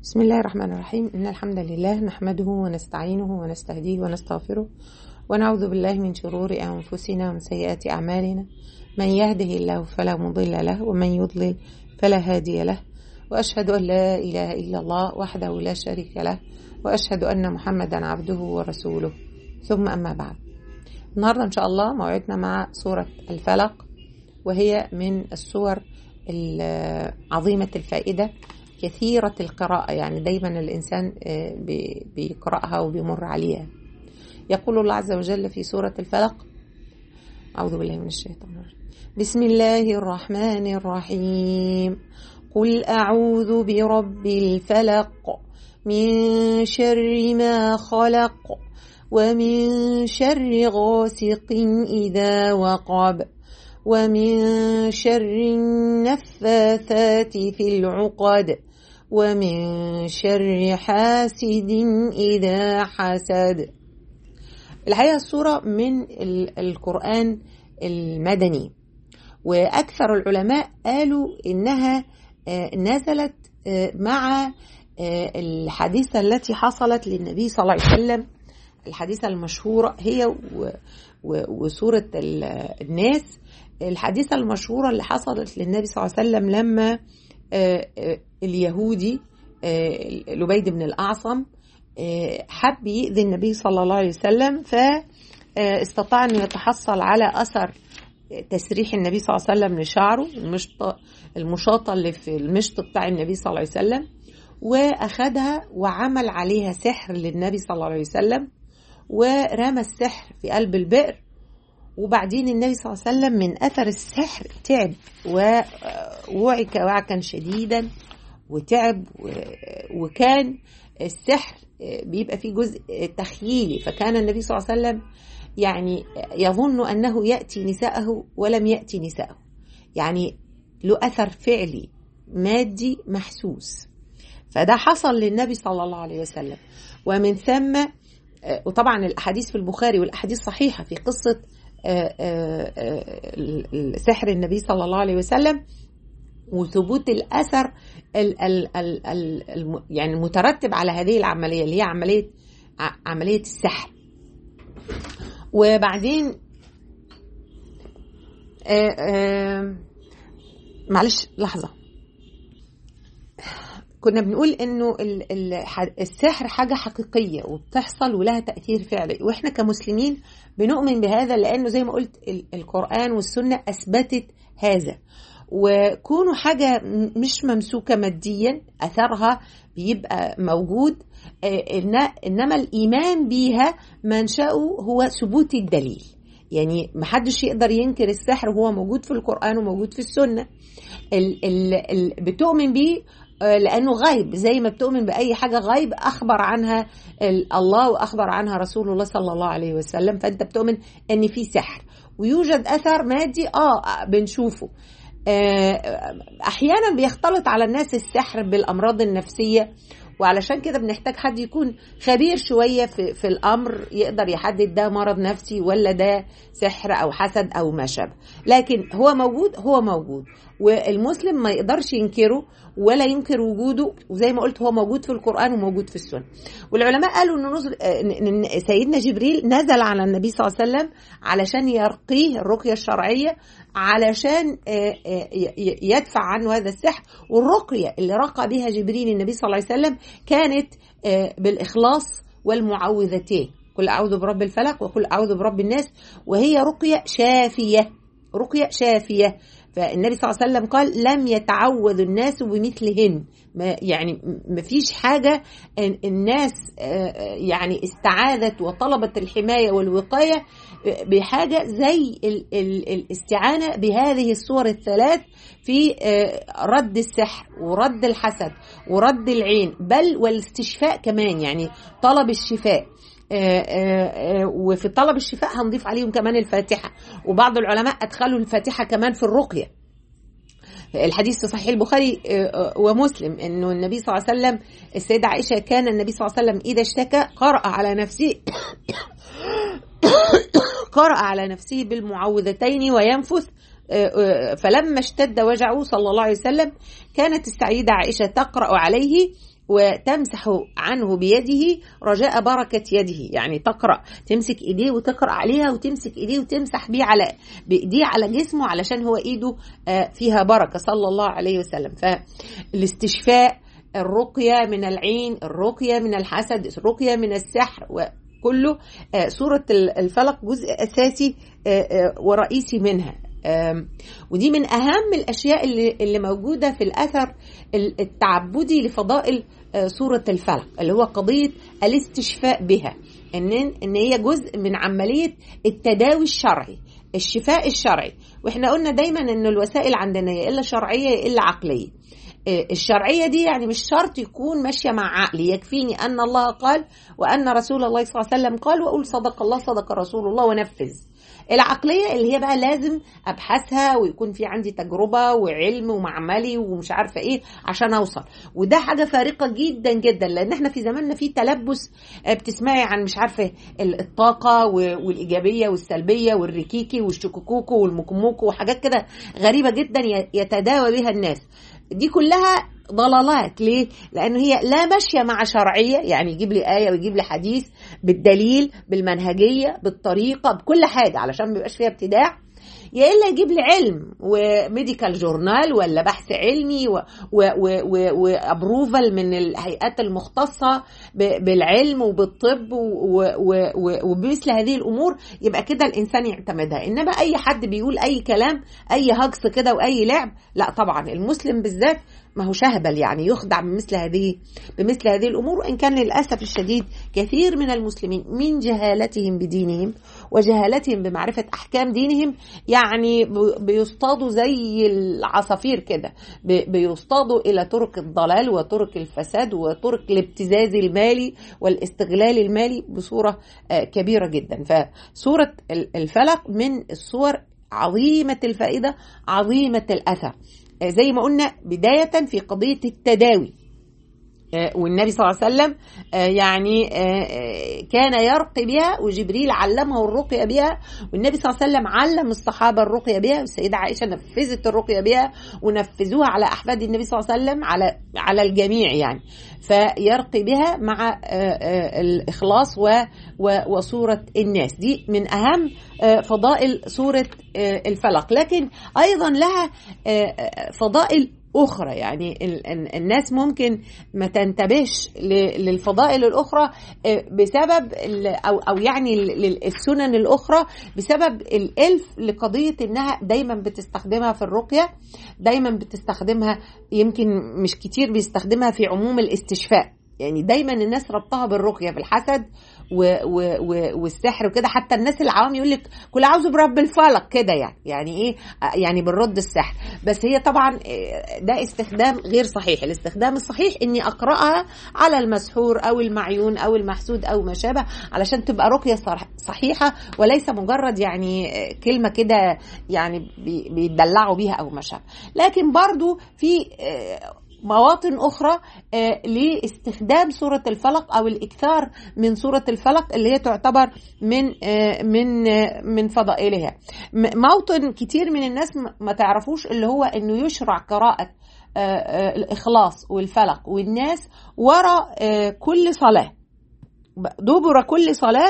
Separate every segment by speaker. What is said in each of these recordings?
Speaker 1: بسم الله الرحمن الرحيم إن الحمد لله نحمده ونستعينه ونستهديه ونستغفره ونعوذ بالله من شرور أنفسنا ومن سيئات أعمالنا من يهده الله فلا مضل له ومن يضلل فلا هادي له وأشهد أن لا إله إلا الله وحده لا شريك له وأشهد أن محمدا عبده ورسوله ثم أما بعد النهاردة إن شاء الله موعدنا مع سورة الفلق وهي من السور عظيمة الفائدة كثيرة القراءة يعني دايما الإنسان بيقرأها وبيمر عليها يقول الله عز وجل في سورة الفلق أعوذ بالله من الشيطان الرجيم بسم الله الرحمن الرحيم قل أعوذ برب الفلق من شر ما خلق ومن شر غاسق إذا وقب ومن شر النفاثات في العقد ومن شر حاسد إذا حسد الحقيقة السورة من القرآن المدني وأكثر العلماء قالوا إنها نزلت مع الحادثة التي حصلت للنبي صلى الله عليه وسلم الحادثة المشهورة هي وسورة الناس الحادثة المشهورة اللي حصلت للنبي صلى الله عليه وسلم لما اليهودي لبيد بن الأعصم حب يؤذي النبي صلى الله عليه وسلم فاستطاع أنه يتحصل على أثر تسريح النبي صلى الله عليه وسلم لشعره المشط المشاطة اللي في المشط بتاع النبي صلى الله عليه وسلم وأخدها وعمل عليها سحر للنبي صلى الله عليه وسلم ورمى السحر في قلب البئر وبعدين النبي صلى الله عليه وسلم من أثر السحر تعب ووعك وعكا شديدا وتعب وكان السحر بيبقى فيه جزء تخييلي فكان النبي صلى الله عليه وسلم يعني يظن أنه يأتي نساءه ولم يأتي نساءه يعني له أثر فعلي مادي محسوس فده حصل للنبي صلى الله عليه وسلم ومن ثم وطبعا الأحاديث في البخاري والأحاديث صحيحة في قصة سحر النبي صلى الله عليه وسلم وثبوت الاثر ال ال ال ال يعني المترتب على هذه العمليه اللي هي عمليه عمليه السحر وبعدين آآ آآ معلش لحظه كنا بنقول انه السحر حاجه حقيقيه وبتحصل ولها تاثير فعلي واحنا كمسلمين بنؤمن بهذا لانه زي ما قلت القران والسنه اثبتت هذا وكونه حاجة مش ممسوكة ماديا أثرها بيبقى موجود إنما الإيمان بيها منشأه هو ثبوت الدليل يعني محدش يقدر ينكر السحر وهو موجود في القرآن وموجود في السنة ال ال ال بتؤمن بيه لانه غيب زي ما بتؤمن باي حاجه غيب اخبر عنها الله واخبر عنها رسول الله صلى الله عليه وسلم فانت بتؤمن ان في سحر ويوجد اثر مادي اه بنشوفه احيانا بيختلط على الناس السحر بالامراض النفسيه وعلشان كده بنحتاج حد يكون خبير شويه في, في الامر يقدر يحدد ده مرض نفسي ولا ده سحر او حسد او ما شابه لكن هو موجود هو موجود والمسلم ما يقدرش ينكره ولا ينكر وجوده وزي ما قلت هو موجود في القران وموجود في السنه والعلماء قالوا ان نزل ان سيدنا جبريل نزل على النبي صلى الله عليه وسلم علشان يرقيه الرقيه الشرعيه علشان يدفع عنه هذا السحر والرقيه اللي رقى بها جبريل النبي صلى الله عليه وسلم كانت بالاخلاص والمعوذتين قل اعوذ برب الفلق وقل اعوذ برب الناس وهي رقيه شافيه رقيه شافيه فالنبي صلى الله عليه وسلم قال لم يتعوذ الناس بمثلهن ما يعني ما فيش حاجة الناس يعني استعاذت وطلبت الحماية والوقاية بحاجة زي الاستعانة بهذه الصور الثلاث في رد السحر ورد الحسد ورد العين بل والاستشفاء كمان يعني طلب الشفاء آآ آآ وفي طلب الشفاء هنضيف عليهم كمان الفاتحة وبعض العلماء أدخلوا الفاتحة كمان في الرقية الحديث في صحيح البخاري ومسلم انه النبي صلى الله عليه وسلم السيدة عائشة كان النبي صلى الله عليه وسلم إذا اشتكى قرأ على نفسه قرأ على نفسه بالمعوذتين وينفث فلما اشتد وجعه صلى الله عليه وسلم كانت السيدة عائشة تقرأ عليه وتمسح عنه بيده رجاء بركة يده يعني تقرأ تمسك إيديه وتقرأ عليها وتمسك إيديه وتمسح بيه على بإيديه على جسمه علشان هو إيده فيها بركة صلى الله عليه وسلم فالاستشفاء الرقية من العين الرقية من الحسد الرقية من السحر وكله سورة الفلق جزء أساسي ورئيسي منها ودي من أهم الأشياء اللي, اللي موجودة في الأثر التعبدي لفضائل سورة الفلق اللي هو قضية الاستشفاء بها إن, إن هي جزء من عملية التداوي الشرعي الشفاء الشرعي واحنا قلنا دايما ان الوسائل عندنا يا الا شرعيه يا الا عقليه الشرعيه دي يعني مش شرط يكون ماشيه مع عقلي يكفيني ان الله قال وان رسول الله صلى الله عليه وسلم قال واقول صدق الله صدق رسول الله ونفذ العقليه اللي هي بقى لازم ابحثها ويكون في عندي تجربه وعلم ومعملي ومش عارفه ايه عشان اوصل وده حاجه فارقه جدا جدا لان احنا في زماننا في تلبس بتسمعي عن مش عارفه الطاقه والايجابيه والسلبيه والركيكي والشكوكوكو والمكموكو وحاجات كده غريبه جدا يتداوى بها الناس دي كلها ضلالات ليه؟ لأنه هي لا ماشية مع شرعية يعني يجيب لي آية ويجيب لي حديث بالدليل بالمنهجية بالطريقة بكل حاجة علشان ما يبقاش فيها ابتداع يا الا يجيب لي علم وميديكال جورنال ولا بحث علمي وابروفال من الهيئات المختصه بالعلم وبالطب وبمثل هذه الامور يبقى كده الانسان يعتمدها انما اي حد بيقول اي كلام اي هجص كده واي لعب لا طبعا المسلم بالذات ما هو شهبل يعني يخدع بمثل هذه بمثل هذه الامور وان كان للاسف الشديد كثير من المسلمين من جهالتهم بدينهم وجهالتهم بمعرفه احكام دينهم يعني بيصطادوا زي العصافير كده بيصطادوا الى طرق الضلال وطرق الفساد وطرق الابتزاز المالي والاستغلال المالي بصوره كبيره جدا فسوره الفلق من الصور عظيمه الفائده عظيمه الاثر زي ما قلنا بداية في قضية التداوي والنبي صلى الله عليه وسلم يعني كان يرقي بها وجبريل علمه الرقية بها والنبي صلى الله عليه وسلم علم الصحابة الرقية بها والسيدة عائشة نفذت الرقية بها ونفذوها على أحفاد النبي صلى الله عليه وسلم على على الجميع يعني فيرقي بها مع الإخلاص وصورة الناس دي من أهم فضائل سورة الفلق لكن أيضا لها فضائل أخرى يعني الناس ممكن ما تنتبهش للفضائل الأخرى بسبب أو أو يعني السنن الأخرى بسبب الإلف لقضية إنها دايما بتستخدمها في الرقية دايما بتستخدمها يمكن مش كتير بيستخدمها في عموم الاستشفاء يعني دايما الناس ربطها بالرقية بالحسد و و و والسحر وكده حتى الناس العوام يقول لك كل عاوز برب الفلق كده يعني يعني ايه يعني بنرد السحر بس هي طبعا ده استخدام غير صحيح الاستخدام الصحيح اني اقراها على المسحور او المعيون او المحسود او ما شابه علشان تبقى رقيه صحيحه وليس مجرد يعني كلمه كده يعني بيدلعوا بيها او ما شابه لكن برضو في مواطن أخرى لاستخدام سورة الفلق أو الإكثار من سورة الفلق اللي هي تعتبر من من من فضائلها موطن كتير من الناس ما تعرفوش اللي هو أنه يشرع قراءة الإخلاص والفلق والناس وراء كل صلاة دبر كل صلاة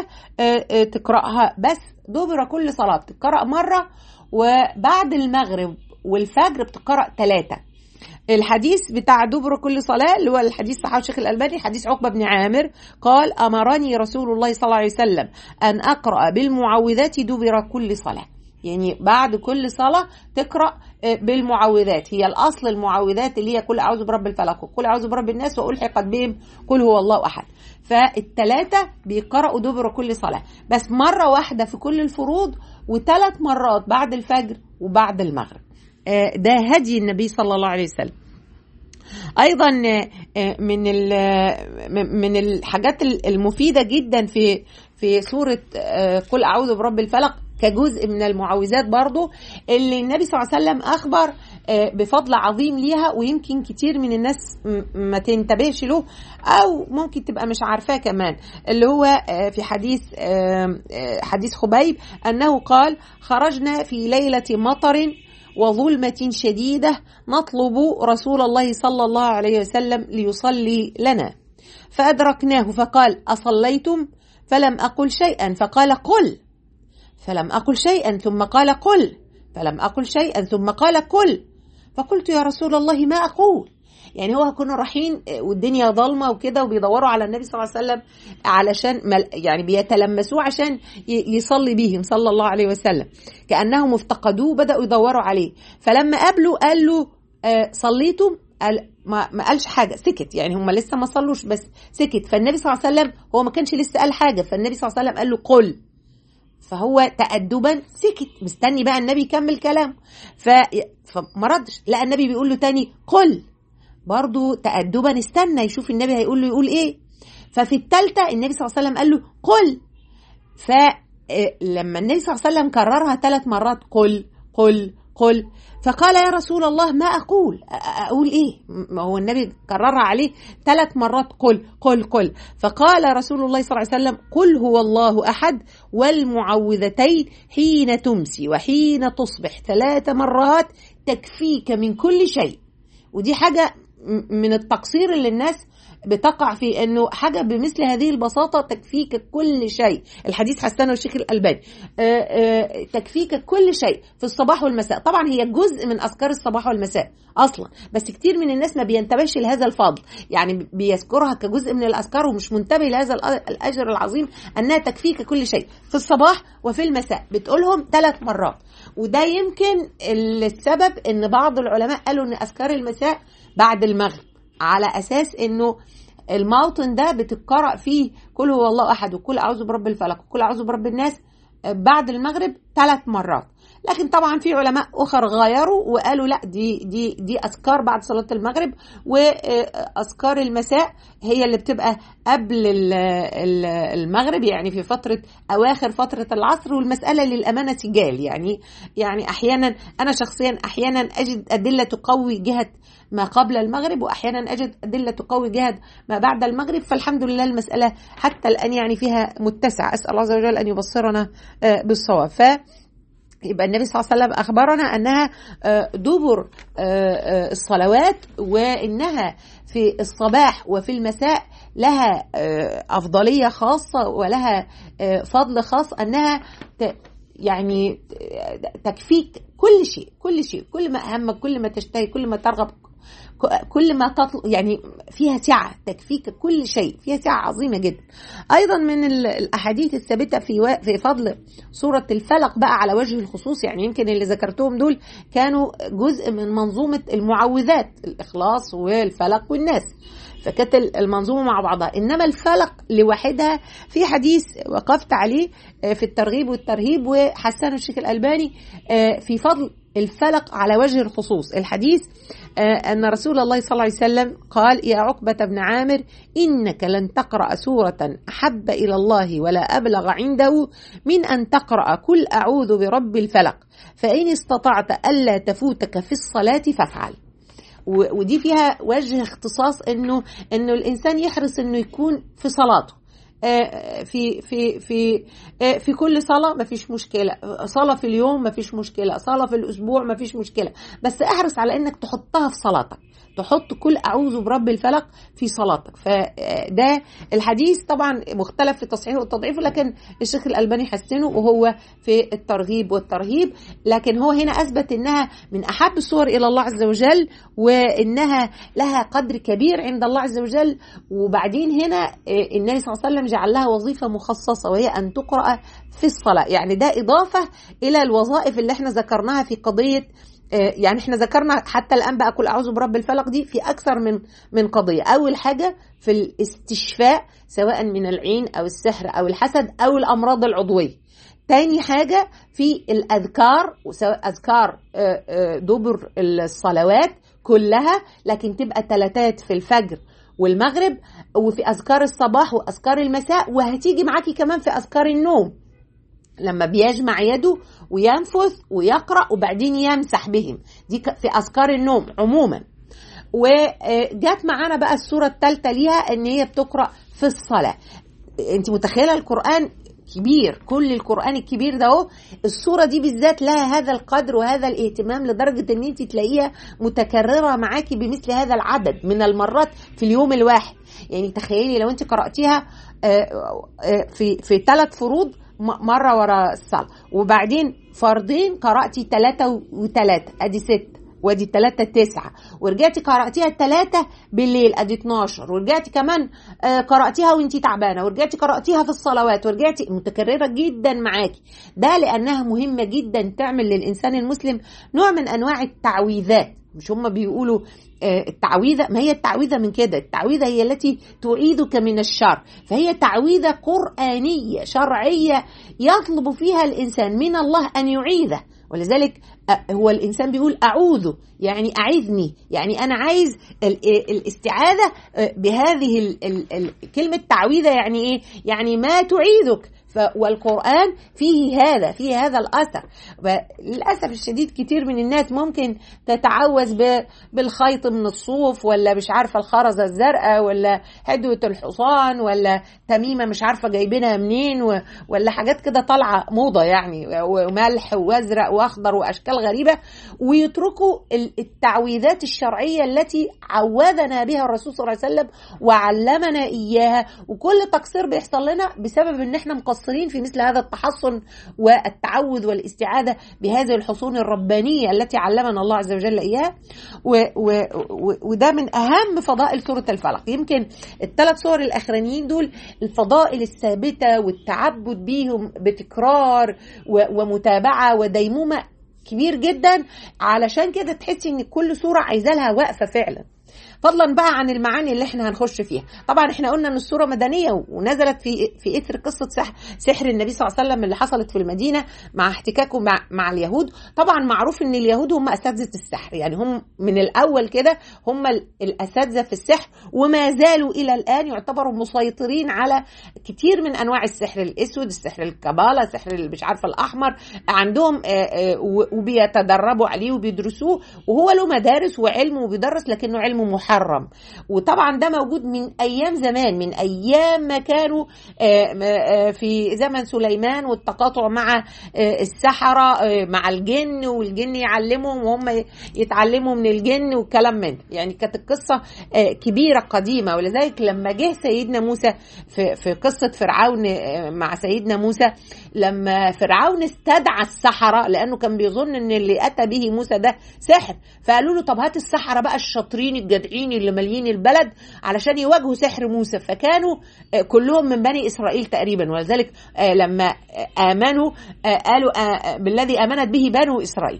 Speaker 1: تقرأها بس دبر كل صلاة بتقرأ مرة وبعد المغرب والفجر بتقرأ ثلاثة الحديث بتاع دبر كل صلاة اللي هو الحديث صحابه الشيخ الألباني حديث عقبة بن عامر قال أمرني رسول الله صلى الله عليه وسلم أن أقرأ بالمعوذات دبر كل صلاة يعني بعد كل صلاة تقرأ بالمعوذات هي الأصل المعوذات اللي هي كل أعوذ برب الفلق وكل أعوذ برب الناس وألحقت بهم كل هو الله أحد فالتلاتة بيقرأوا دبر كل صلاة بس مرة واحدة في كل الفروض وثلاث مرات بعد الفجر وبعد المغرب ده هدي النبي صلى الله عليه وسلم ايضا من من الحاجات المفيده جدا في في سوره قل اعوذ برب الفلق كجزء من المعوذات برضو اللي النبي صلى الله عليه وسلم اخبر بفضل عظيم ليها ويمكن كتير من الناس ما تنتبهش له او ممكن تبقى مش عارفاه كمان اللي هو في حديث حديث خبيب انه قال خرجنا في ليله مطر وظلمة شديدة نطلب رسول الله صلى الله عليه وسلم ليصلي لنا فأدركناه فقال أصليتم فلم أقل شيئا فقال قل فلم أقل شيئا ثم قال قل فلم أقل شيئا ثم قال قل فقلت يا رسول الله ما أقول يعني هو كنا رايحين والدنيا ضلمه وكده وبيدوروا على النبي صلى الله عليه وسلم علشان يعني بيتلمسوه عشان يصلي بيهم صلى الله عليه وسلم كانهم افتقدوه بداوا يدوروا عليه فلما قابله قال له آه صليتم قال ما, ما قالش حاجه سكت يعني هم لسه ما صلوش بس سكت فالنبي صلى الله عليه وسلم هو ما كانش لسه قال حاجه فالنبي صلى الله عليه وسلم قال له قل فهو تأدبا سكت مستني بقى النبي يكمل كلامه ف... فما ردش لا النبي بيقول له تاني قل برضه تأدبا استنى يشوف النبي هيقول له يقول ايه ففي الثالثة النبي صلى الله عليه وسلم قال له قل فلما النبي صلى الله عليه وسلم كررها ثلاث مرات قل قل قل فقال يا رسول الله ما أقول أقول إيه ما هو النبي كررها عليه ثلاث مرات قل قل قل فقال رسول الله صلى الله عليه وسلم قل هو الله أحد والمعوذتين حين تمسي وحين تصبح ثلاث مرات تكفيك من كل شيء ودي حاجة من التقصير اللي الناس بتقع في انه حاجه بمثل هذه البساطه تكفيك كل شيء الحديث حسنه الشيخ الالباني تكفيك كل شيء في الصباح والمساء طبعا هي جزء من اذكار الصباح والمساء اصلا بس كتير من الناس ما بينتبهش لهذا الفضل يعني بيذكرها كجزء من الاذكار ومش منتبه لهذا الاجر العظيم انها تكفيك كل شيء في الصباح وفي المساء بتقولهم ثلاث مرات وده يمكن السبب ان بعض العلماء قالوا ان اذكار المساء بعد المغرب على اساس انه الموطن ده بتتقرأ فيه كل هو الله احد وكل اعوذ برب الفلق وكل اعوذ برب الناس بعد المغرب ثلاث مرات لكن طبعا في علماء اخر غيروا وقالوا لا دي دي دي اذكار بعد صلاه المغرب واذكار المساء هي اللي بتبقى قبل المغرب يعني في فتره اواخر فتره العصر والمساله للامانه سجال يعني يعني احيانا انا شخصيا احيانا اجد ادله تقوي جهه ما قبل المغرب واحيانا اجد ادله تقوي جهه ما بعد المغرب فالحمد لله المساله حتى الان يعني فيها متسع اسال الله عز وجل ان يبصرنا بالصواب ف يبقى النبي صلى الله عليه وسلم اخبرنا انها دبر الصلوات وانها في الصباح وفي المساء لها افضليه خاصه ولها فضل خاص انها يعني تكفيك كل شيء كل شيء كل ما اهمك كل ما تشتهي كل ما ترغب كل ما تطلب يعني فيها سعة تكفيك كل شيء فيها سعة عظيمة جدا أيضا من الأحاديث الثابتة في و... في فضل سورة الفلق بقى على وجه الخصوص يعني يمكن اللي ذكرتهم دول كانوا جزء من منظومة المعوذات الإخلاص والفلق والناس فكانت المنظومه مع بعضها انما الفلق لوحدها في حديث وقفت عليه في الترغيب والترهيب وحسنه الشيخ الالباني في فضل الفلق على وجه الخصوص الحديث أن رسول الله صلى الله عليه وسلم قال يا عقبة بن عامر إنك لن تقرأ سورة أحب إلى الله ولا أبلغ عنده من أن تقرأ كل أعوذ برب الفلق فإن استطعت ألا تفوتك في الصلاة فافعل ودي فيها وجه اختصاص انه انه الانسان يحرص انه يكون في صلاته في في في في كل صلاة ما فيش مشكلة صلاة في اليوم ما فيش مشكلة صلاة في الأسبوع ما فيش مشكلة بس احرص على إنك تحطها في صلاتك تحط كل أعوذ برب الفلق في صلاتك فده الحديث طبعا مختلف في تصحيحه والتضعيف لكن الشيخ الألباني حسنه وهو في الترغيب والترهيب لكن هو هنا أثبت إنها من أحب الصور إلى الله عز وجل وإنها لها قدر كبير عند الله عز وجل وبعدين هنا النبي صلى الله عليه وسلم جعل لها وظيفة مخصصة وهي أن تقرأ في الصلاة يعني ده إضافة إلى الوظائف اللي احنا ذكرناها في قضية يعني احنا ذكرنا حتى الان بقى كل اعوذ برب الفلق دي في اكثر من من قضيه اول حاجه في الاستشفاء سواء من العين او السحر او الحسد او الامراض العضويه تاني حاجة في الأذكار وسواء أذكار دبر الصلوات كلها لكن تبقى تلاتات في الفجر والمغرب وفي أذكار الصباح وأذكار المساء وهتيجي معاكي كمان في أذكار النوم لما بيجمع يده وينفث ويقرأ وبعدين يمسح بهم دي في أذكار النوم عموما وجات معانا بقى السورة الثالثة ليها ان هي بتقرأ في الصلاة انت متخيلة القرآن كبير كل القرآن الكبير ده اهو الصورة دي بالذات لها هذا القدر وهذا الاهتمام لدرجة ان انت تلاقيها متكررة معاكي بمثل هذا العدد من المرات في اليوم الواحد يعني تخيلي لو انت قرأتيها في في ثلاث فروض مرة ورا الصلاة وبعدين فرضين قرأتي ثلاثة وثلاثة ادي ست وادي التلاتة تسعة ورجعتي قرأتيها التلاتة بالليل ادي 12 ورجعتي كمان قرأتيها وانتي تعبانة ورجعتي قرأتيها في الصلوات ورجعتي متكررة جدا معاكي ده لأنها مهمة جدا تعمل للإنسان المسلم نوع من أنواع التعويذات مش هم بيقولوا التعويذة ما هي التعويذة من كده التعويذة هي التي تعيدك من الشر فهي تعويذة قرآنية شرعية يطلب فيها الإنسان من الله أن يعيذه ولذلك هو الانسان بيقول اعوذ يعني اعذني يعني انا عايز الاستعاذه بهذه ال ال ال كلمه تعويذه يعني ايه يعني ما تعيذك والقرآن فيه هذا فيه هذا الأثر للأسف الشديد كتير من الناس ممكن تتعوذ بالخيط من الصوف ولا مش عارفة الخرزة الزرقاء ولا هدوة الحصان ولا تميمة مش عارفة جايبينها منين ولا حاجات كده طالعة موضة يعني وملح وازرق واخضر واشكال غريبة ويتركوا التعويذات الشرعية التي عوذنا بها الرسول صلى الله عليه وسلم وعلمنا اياها وكل تقصير بيحصل لنا بسبب ان احنا مقصرين في مثل هذا التحصن والتعوذ والاستعاذة بهذه الحصون الربانية التي علمنا الله عز وجل إياها و و و وده من أهم فضائل سورة الفلق يمكن الثلاث سور الأخرانيين دول الفضائل الثابتة والتعبد بيهم بتكرار ومتابعة وديمومة كبير جدا علشان كده تحسي ان كل سوره عايزه لها وقفه فعلا فضلا بقى عن المعاني اللي احنا هنخش فيها طبعا احنا قلنا ان السوره مدنيه ونزلت في في اثر قصه سحر, سحر النبي صلى الله عليه وسلم اللي حصلت في المدينه مع احتكاكه مع, مع اليهود طبعا معروف ان اليهود هم اساتذه السحر يعني هم من الاول كده هم الاساتذه في السحر وما زالوا الى الان يعتبروا مسيطرين على كتير من انواع السحر الاسود السحر الكباله السحر اللي مش عارفه الاحمر عندهم وبيتدربوا عليه وبيدرسوه وهو له مدارس وعلم وبيدرس لكنه علم محرم محرم وطبعا ده موجود من ايام زمان من ايام ما كانوا في زمن سليمان والتقاطع مع السحره مع الجن والجن يعلمهم وهم يتعلموا من الجن والكلام من يعني كانت القصه كبيره قديمه ولذلك لما جه سيدنا موسى في في قصه فرعون مع سيدنا موسى لما فرعون استدعى السحره لانه كان بيظن ان اللي اتى به موسى ده سحر فقالوا له طب هات السحره بقى الشاطرين الجدعين اللي ماليين البلد علشان يواجهوا سحر موسى فكانوا كلهم من بني اسرائيل تقريبا ولذلك لما امنوا قالوا بالذي امنت به بنو اسرائيل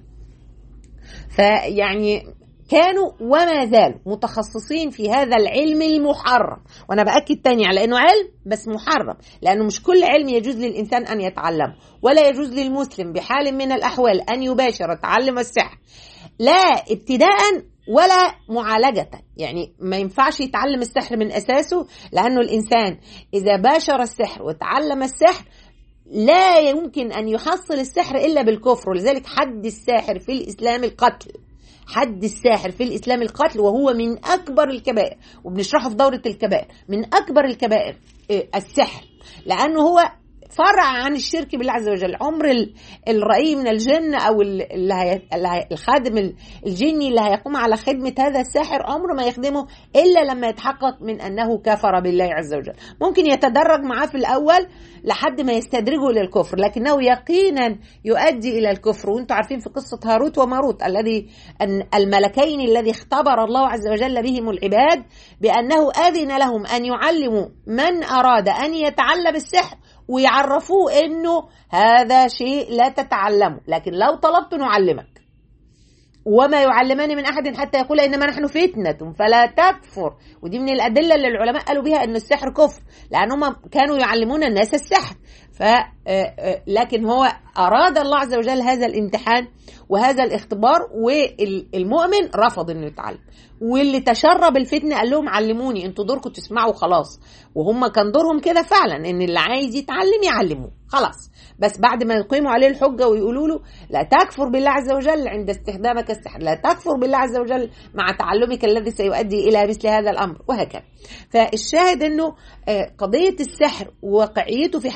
Speaker 1: فيعني كانوا وما زالوا متخصصين في هذا العلم المحرم وانا باكد تاني على انه علم بس محرم لانه مش كل علم يجوز للانسان ان يتعلمه ولا يجوز للمسلم بحال من الاحوال ان يباشر تعلم السحر لا ابتداء ولا معالجة يعني ما ينفعش يتعلم السحر من أساسه لأنه الإنسان إذا باشر السحر وتعلم السحر لا يمكن أن يحصل السحر إلا بالكفر ولذلك حد الساحر في الإسلام القتل حد الساحر في الإسلام القتل وهو من أكبر الكبائر وبنشرحه في دورة الكبائر من أكبر الكبائر السحر لأنه هو فرع عن الشرك بالله عز وجل عمر الرأي من الجن أو اللي هي الخادم الجني اللي هيقوم على خدمة هذا الساحر عمره ما يخدمه إلا لما يتحقق من أنه كفر بالله عز وجل ممكن يتدرج معاه في الأول لحد ما يستدرجه للكفر لكنه يقينا يؤدي إلى الكفر وانتم عارفين في قصة هاروت وماروت الذي الملكين الذي اختبر الله عز وجل بهم العباد بأنه أذن لهم أن يعلموا من أراد أن يتعلم السحر ويعرفوه انه هذا شيء لا تتعلمه لكن لو طلبت نعلمك وما يعلمان من احد حتى يقول انما نحن فتنه فلا تكفر ودي من الادله اللي العلماء قالوا بها ان السحر كفر لانهم كانوا يعلمون الناس السحر ف لكن هو اراد الله عز وجل هذا الامتحان وهذا الاختبار والمؤمن رفض انه يتعلم واللي تشرب الفتنه قال لهم علموني انتوا دوركم تسمعوا خلاص وهم كان دورهم كده فعلا ان اللي عايز يتعلم يعلموه خلاص بس بعد ما يقيموا عليه الحجه ويقولوا له لا تكفر بالله عز وجل عند استخدامك السحر لا تكفر بالله عز وجل مع تعلمك الذي سيؤدي الى مثل هذا الامر وهكذا فالشاهد انه قضيه السحر وواقعيته في حياه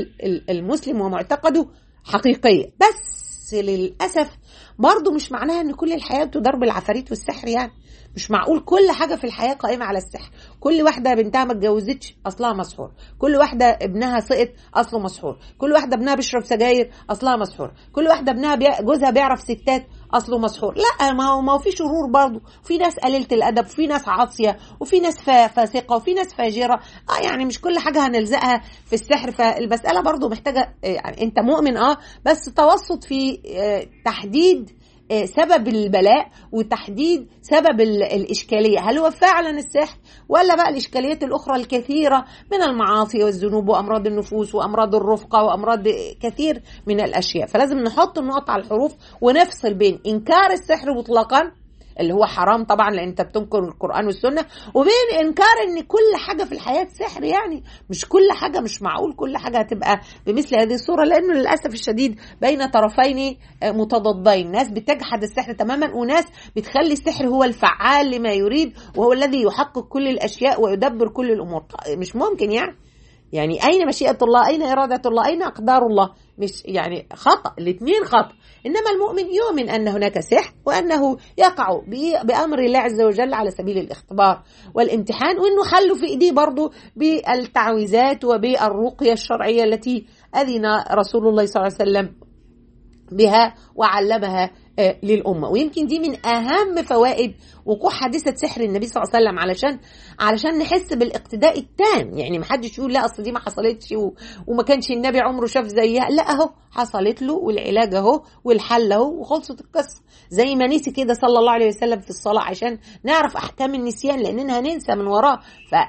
Speaker 1: المسلم ومعتقده حقيقيه بس للاسف برضه مش معناها ان كل الحياه تدار بالعفاريت والسحر يعني مش معقول كل حاجه في الحياه قائمه على السحر كل واحده بنتها ما اتجوزتش اصلها مسحور كل واحده ابنها سقط اصله مسحور كل واحده ابنها بيشرب سجاير اصلها مسحور كل واحده ابنها بي... جوزها بيعرف ستات اصله مسحور لا ما هو ما هو في شرور برضه في ناس قليله الادب وفي ناس عاصيه وفي ناس فاسقه وفي ناس فاجره اه يعني مش كل حاجه هنلزقها في السحر فالمساله برضه محتاجه يعني انت مؤمن اه بس توسط في آه تحديد سبب البلاء وتحديد سبب الإشكالية هل هو فعلا السحر ولا بقى الإشكاليات الأخرى الكثيرة من المعاصي والذنوب وأمراض النفوس وأمراض الرفقة وأمراض كثير من الأشياء فلازم نحط النقط على الحروف ونفصل بين إنكار السحر مطلقا اللي هو حرام طبعا لان انت بتنكر القران والسنه وبين انكار ان كل حاجه في الحياه سحر يعني مش كل حاجه مش معقول كل حاجه هتبقى بمثل هذه الصوره لانه للاسف الشديد بين طرفين متضادين ناس بتجحد السحر تماما وناس بتخلي السحر هو الفعال لما يريد وهو الذي يحقق كل الاشياء ويدبر كل الامور مش ممكن يعني يعني اين مشيئه الله اين اراده الله اين اقدار الله مش يعني خطا الاثنين خطا انما المؤمن يؤمن ان هناك سحر وانه يقع بامر الله عز وجل على سبيل الاختبار والامتحان وانه حله في ايديه برضه بالتعويذات وبالرقيه الشرعيه التي اذن رسول الله صلى الله عليه وسلم بها وعلمها للأمة ويمكن دي من أهم فوائد وقوع حادثة سحر النبي صلى الله عليه وسلم علشان علشان نحس بالاقتداء التام يعني ما حدش يقول لا أصل دي ما حصلتش و... وما كانش النبي عمره شاف زيها لا أهو حصلت له والعلاج أهو والحل أهو وخلصت القصة زي ما نسي كده صلى الله عليه وسلم في الصلاة عشان نعرف أحكام النسيان لأننا هننسى من وراه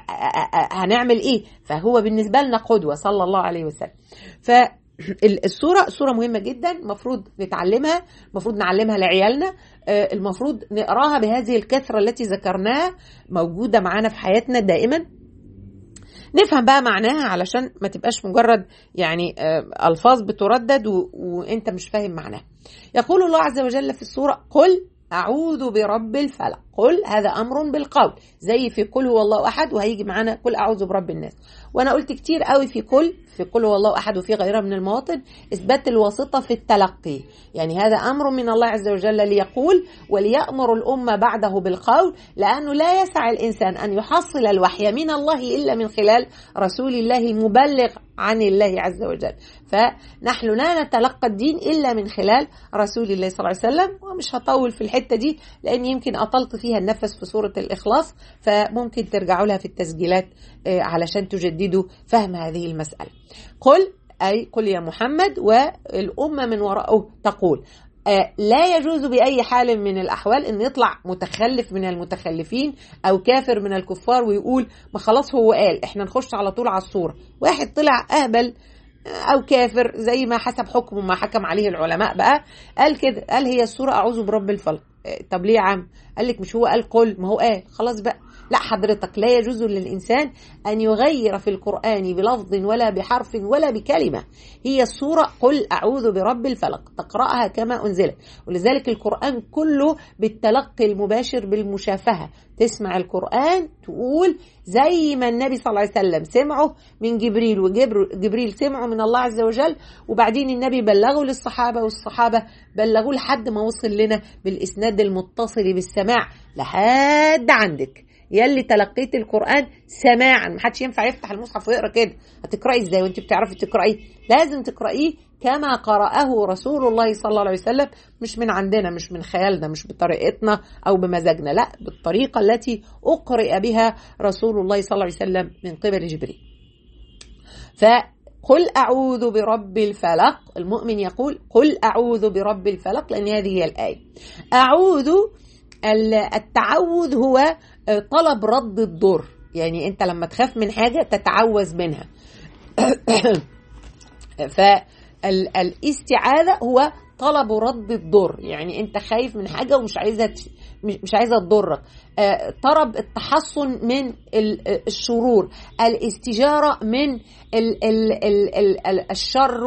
Speaker 1: فهنعمل إيه فهو بالنسبة لنا قدوة صلى الله عليه وسلم ف الصورة صورة مهمة جدا المفروض نتعلمها المفروض نعلمها لعيالنا المفروض نقراها بهذه الكثرة التي ذكرناها موجودة معانا في حياتنا دائما نفهم بقى معناها علشان ما تبقاش مجرد يعني ألفاظ بتردد و... وانت مش فاهم معناها يقول الله عز وجل في السورة قل أعوذ برب الفلق قل هذا أمر بالقول زي في قل هو الله أحد وهيجي معانا قل أعوذ برب الناس وأنا قلت كتير قوي في قل في قل هو الله أحد وفي غيرها من المواطن إثبات الواسطة في التلقي يعني هذا أمر من الله عز وجل ليقول وليأمر الأمة بعده بالقول لأنه لا يسع الإنسان أن يحصل الوحي من الله إلا من خلال رسول الله المبلغ عن الله عز وجل فنحن لا نتلقى الدين إلا من خلال رسول الله صلى الله عليه وسلم ومش هطول في الحتة دي لأن يمكن أطلت فيها النفس في سورة الإخلاص فممكن ترجعوا لها في التسجيلات علشان تجددوا فهم هذه المسألة قل أي قل يا محمد والأمة من وراءه تقول لا يجوز بأي حال من الأحوال أن يطلع متخلف من المتخلفين أو كافر من الكفار ويقول ما خلاص هو قال احنا نخش على طول على الصورة واحد طلع أهبل أو كافر زي ما حسب حكمه ما حكم عليه العلماء بقى قال كده قال هي الصورة أعوذ برب الفلق طب ليه يا عم قال لك مش هو قال قل ما هو قال خلاص بقى لا حضرتك لا يجوز للإنسان أن يغير في القرآن بلفظ ولا بحرف ولا بكلمة هي السورة قل أعوذ برب الفلق تقرأها كما أنزلت ولذلك القرآن كله بالتلقي المباشر بالمشافهة تسمع القرآن تقول زي ما النبي صلى الله عليه وسلم سمعه من جبريل وجبريل سمعه من الله عز وجل وبعدين النبي بلغه للصحابة والصحابة بلغوه لحد ما وصل لنا بالإسناد المتصل بالسماع لحد عندك يلي تلقيت القرآن سماعا محدش ينفع يفتح المصحف ويقرا كده هتقرأي ازاي وانت بتعرفي تقرأيه لازم تقرأيه كما قرأه رسول الله صلى الله عليه وسلم مش من عندنا مش من خيالنا مش بطريقتنا أو بمزاجنا لا بالطريقة التي أقرئ بها رسول الله صلى الله عليه وسلم من قبل جبريل فقل أعوذ برب الفلق المؤمن يقول قل أعوذ برب الفلق لأن هذه هي الآية أعوذ التعوذ هو طلب رد الضر يعني انت لما تخاف من حاجة تتعوذ منها فالاستعاذة هو طلب رد الضر يعني انت خايف من حاجه ومش عايزه مش عايزه تضرك طلب التحصن من الشرور الاستجاره من ال ال ال ال الشر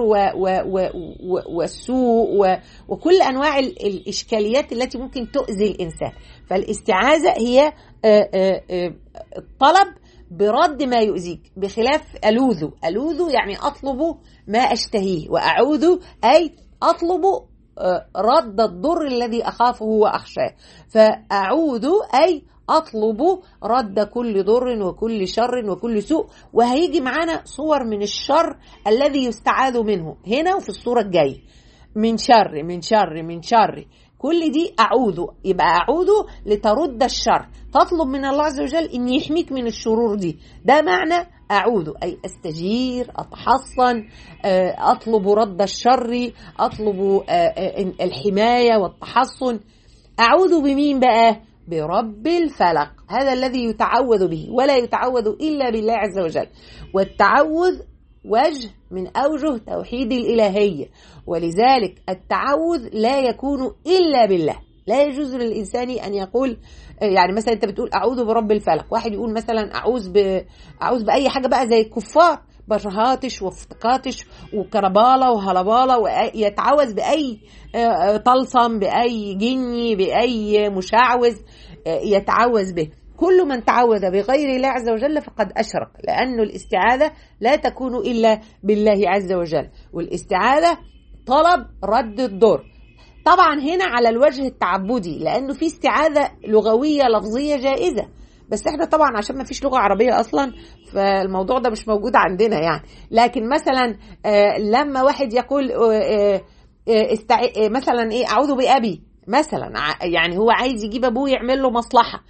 Speaker 1: والسوء وكل انواع الاشكاليات التي ممكن تؤذي الانسان فالاستعاذه هي الطلب برد ما يؤذيك بخلاف ألوذ ألوذ يعني أطلب ما أشتهيه وأعوذ أي أطلب رد الضر الذي أخافه وأخشاه فأعوذ أي أطلب رد كل ضر وكل شر وكل سوء وهيجي معانا صور من الشر الذي يستعاذ منه هنا وفي الصورة الجاية من شر من شر من شر كل دي أعوذ يبقى أعوذ لترد الشر تطلب من الله عز وجل أن يحميك من الشرور دي ده معنى أعوذ أي أستجير أتحصن أطلب رد الشر أطلب الحماية والتحصن أعوذ بمين بقى برب الفلق هذا الذي يتعوذ به ولا يتعوذ إلا بالله عز وجل والتعوذ وجه من أوجه توحيد الإلهية ولذلك التعوذ لا يكون إلا بالله لا يجوز للإنسان أن يقول يعني مثلا أنت بتقول أعوذ برب الفلق واحد يقول مثلا أعوذ ب... أعوذ بأي حاجة بقى زي الكفار برهاتش وفتقاتش وكربالة وهلبالة ويتعوذ بأي طلسم بأي جني بأي مشعوذ يتعوذ به كل من تعوذ بغير الله عز وجل فقد أشرك لأن الاستعاذة لا تكون إلا بالله عز وجل والاستعاذة طلب رد الضر طبعا هنا على الوجه التعبدي لأنه في استعاذة لغوية لفظية جائزة بس احنا طبعا عشان ما فيش لغه عربيه اصلا فالموضوع ده مش موجود عندنا يعني لكن مثلا لما واحد يقول استع... مثلا ايه اعوذ بابي مثلا يعني هو عايز يجيب ابوه يعمل له مصلحه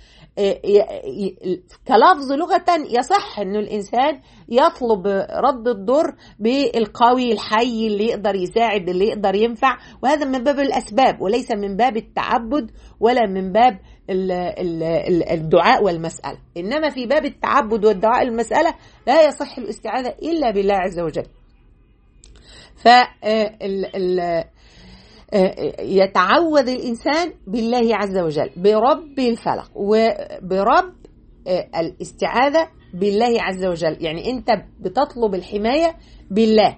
Speaker 1: كلفظ لغة يصح أن الإنسان يطلب رد الضر بالقوي الحي اللي يقدر يساعد اللي يقدر ينفع وهذا من باب الأسباب وليس من باب التعبد ولا من باب الدعاء والمسألة إنما في باب التعبد والدعاء المسألة لا يصح الاستعاذة إلا بالله عز وجل فال يتعوذ الإنسان بالله عز وجل برب الفلق وبرب الاستعاذة بالله عز وجل يعني أنت بتطلب الحماية بالله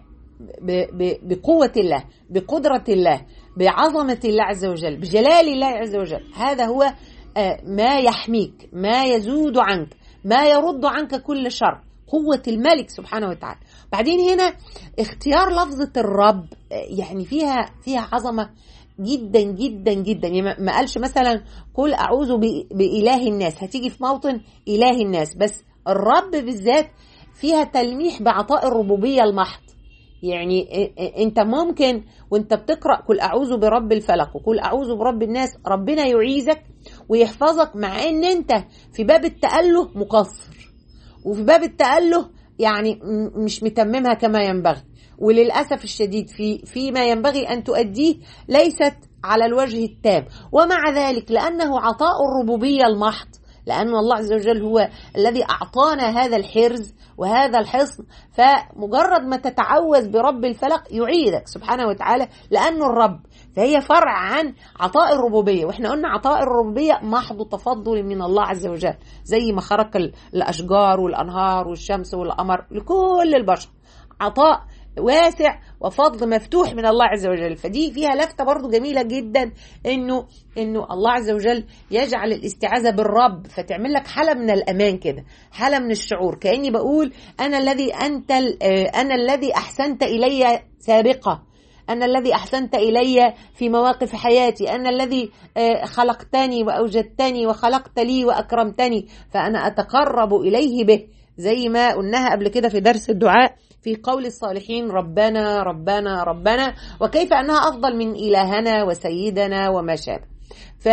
Speaker 1: بقوة الله بقدرة الله بعظمة الله عز وجل بجلال الله عز وجل هذا هو ما يحميك ما يزود عنك ما يرد عنك كل شر قوة الملك سبحانه وتعالى بعدين هنا اختيار لفظة الرب يعني فيها فيها عظمة جدا جدا جدا يعني ما قالش مثلا قل أعوذ بإله الناس هتيجي في موطن إله الناس بس الرب بالذات فيها تلميح بعطاء الربوبية المحض يعني انت ممكن وانت بتقرا قل اعوذ برب الفلق وقل اعوذ برب الناس ربنا يعيذك ويحفظك مع ان انت في باب التاله مقصر وفي باب التاله يعني مش متممها كما ينبغي وللاسف الشديد في فيما ينبغي ان تؤديه ليست على الوجه التام ومع ذلك لانه عطاء الربوبيه المحض لأن الله عز وجل هو الذي أعطانا هذا الحرز وهذا الحصن فمجرد ما تتعوذ برب الفلق يعيدك سبحانه وتعالى لأنه الرب فهي فرع عن عطاء الربوبية وإحنا قلنا عطاء الربوبية محض تفضل من الله عز وجل زي ما خرق الأشجار والأنهار والشمس والقمر لكل البشر عطاء واسع وفضل مفتوح من الله عز وجل فدي فيها لفتة برضو جميلة جدا انه انه الله عز وجل يجعل الاستعاذة بالرب فتعمل لك حالة من الامان كده حالة من الشعور كأني بقول انا الذي انت انا الذي احسنت الي سابقة أنا الذي أحسنت إلي في مواقف حياتي أنا الذي خلقتني وأوجدتني وخلقت لي وأكرمتني فأنا أتقرب إليه به زي ما قلناها قبل كده في درس الدعاء في قول الصالحين ربنا ربنا ربنا وكيف أنها أفضل من إلهنا وسيدنا وما شابه ف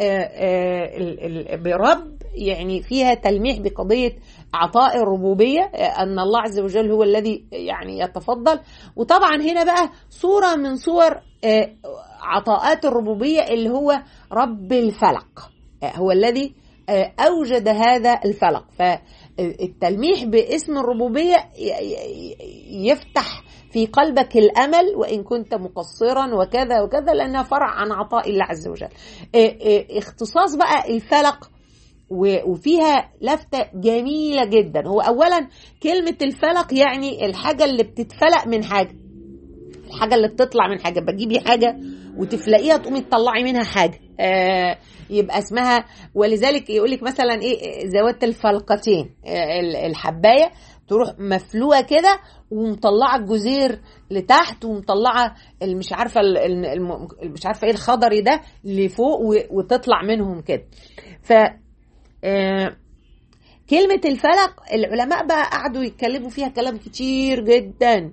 Speaker 1: برب يعني فيها تلميح بقضية عطاء الربوبية أن الله عز وجل هو الذي يعني يتفضل وطبعا هنا بقى صورة من صور عطاءات الربوبية اللي هو رب الفلق هو الذي أوجد هذا الفلق فالتلميح باسم الربوبية يفتح في قلبك الأمل وإن كنت مقصرا وكذا وكذا لأنها فرع عن عطاء الله عز وجل اختصاص بقى الفلق وفيها لفتة جميلة جدا هو أولا كلمة الفلق يعني الحاجة اللي بتتفلق من حاجة الحاجة اللي بتطلع من حاجة بتجيبي حاجة وتفلقيها تقومي تطلعي منها حاجة آه يبقى اسمها ولذلك يقول لك مثلا ايه ذوات الفلقتين آه الحبايه تروح مفلوقه كده ومطلعه الجزير لتحت ومطلعه مش عارفه مش عارفه ايه الخضري ده لفوق وتطلع منهم كده ف آه كلمة الفلق العلماء بقى قعدوا يتكلموا فيها كلام كتير جدا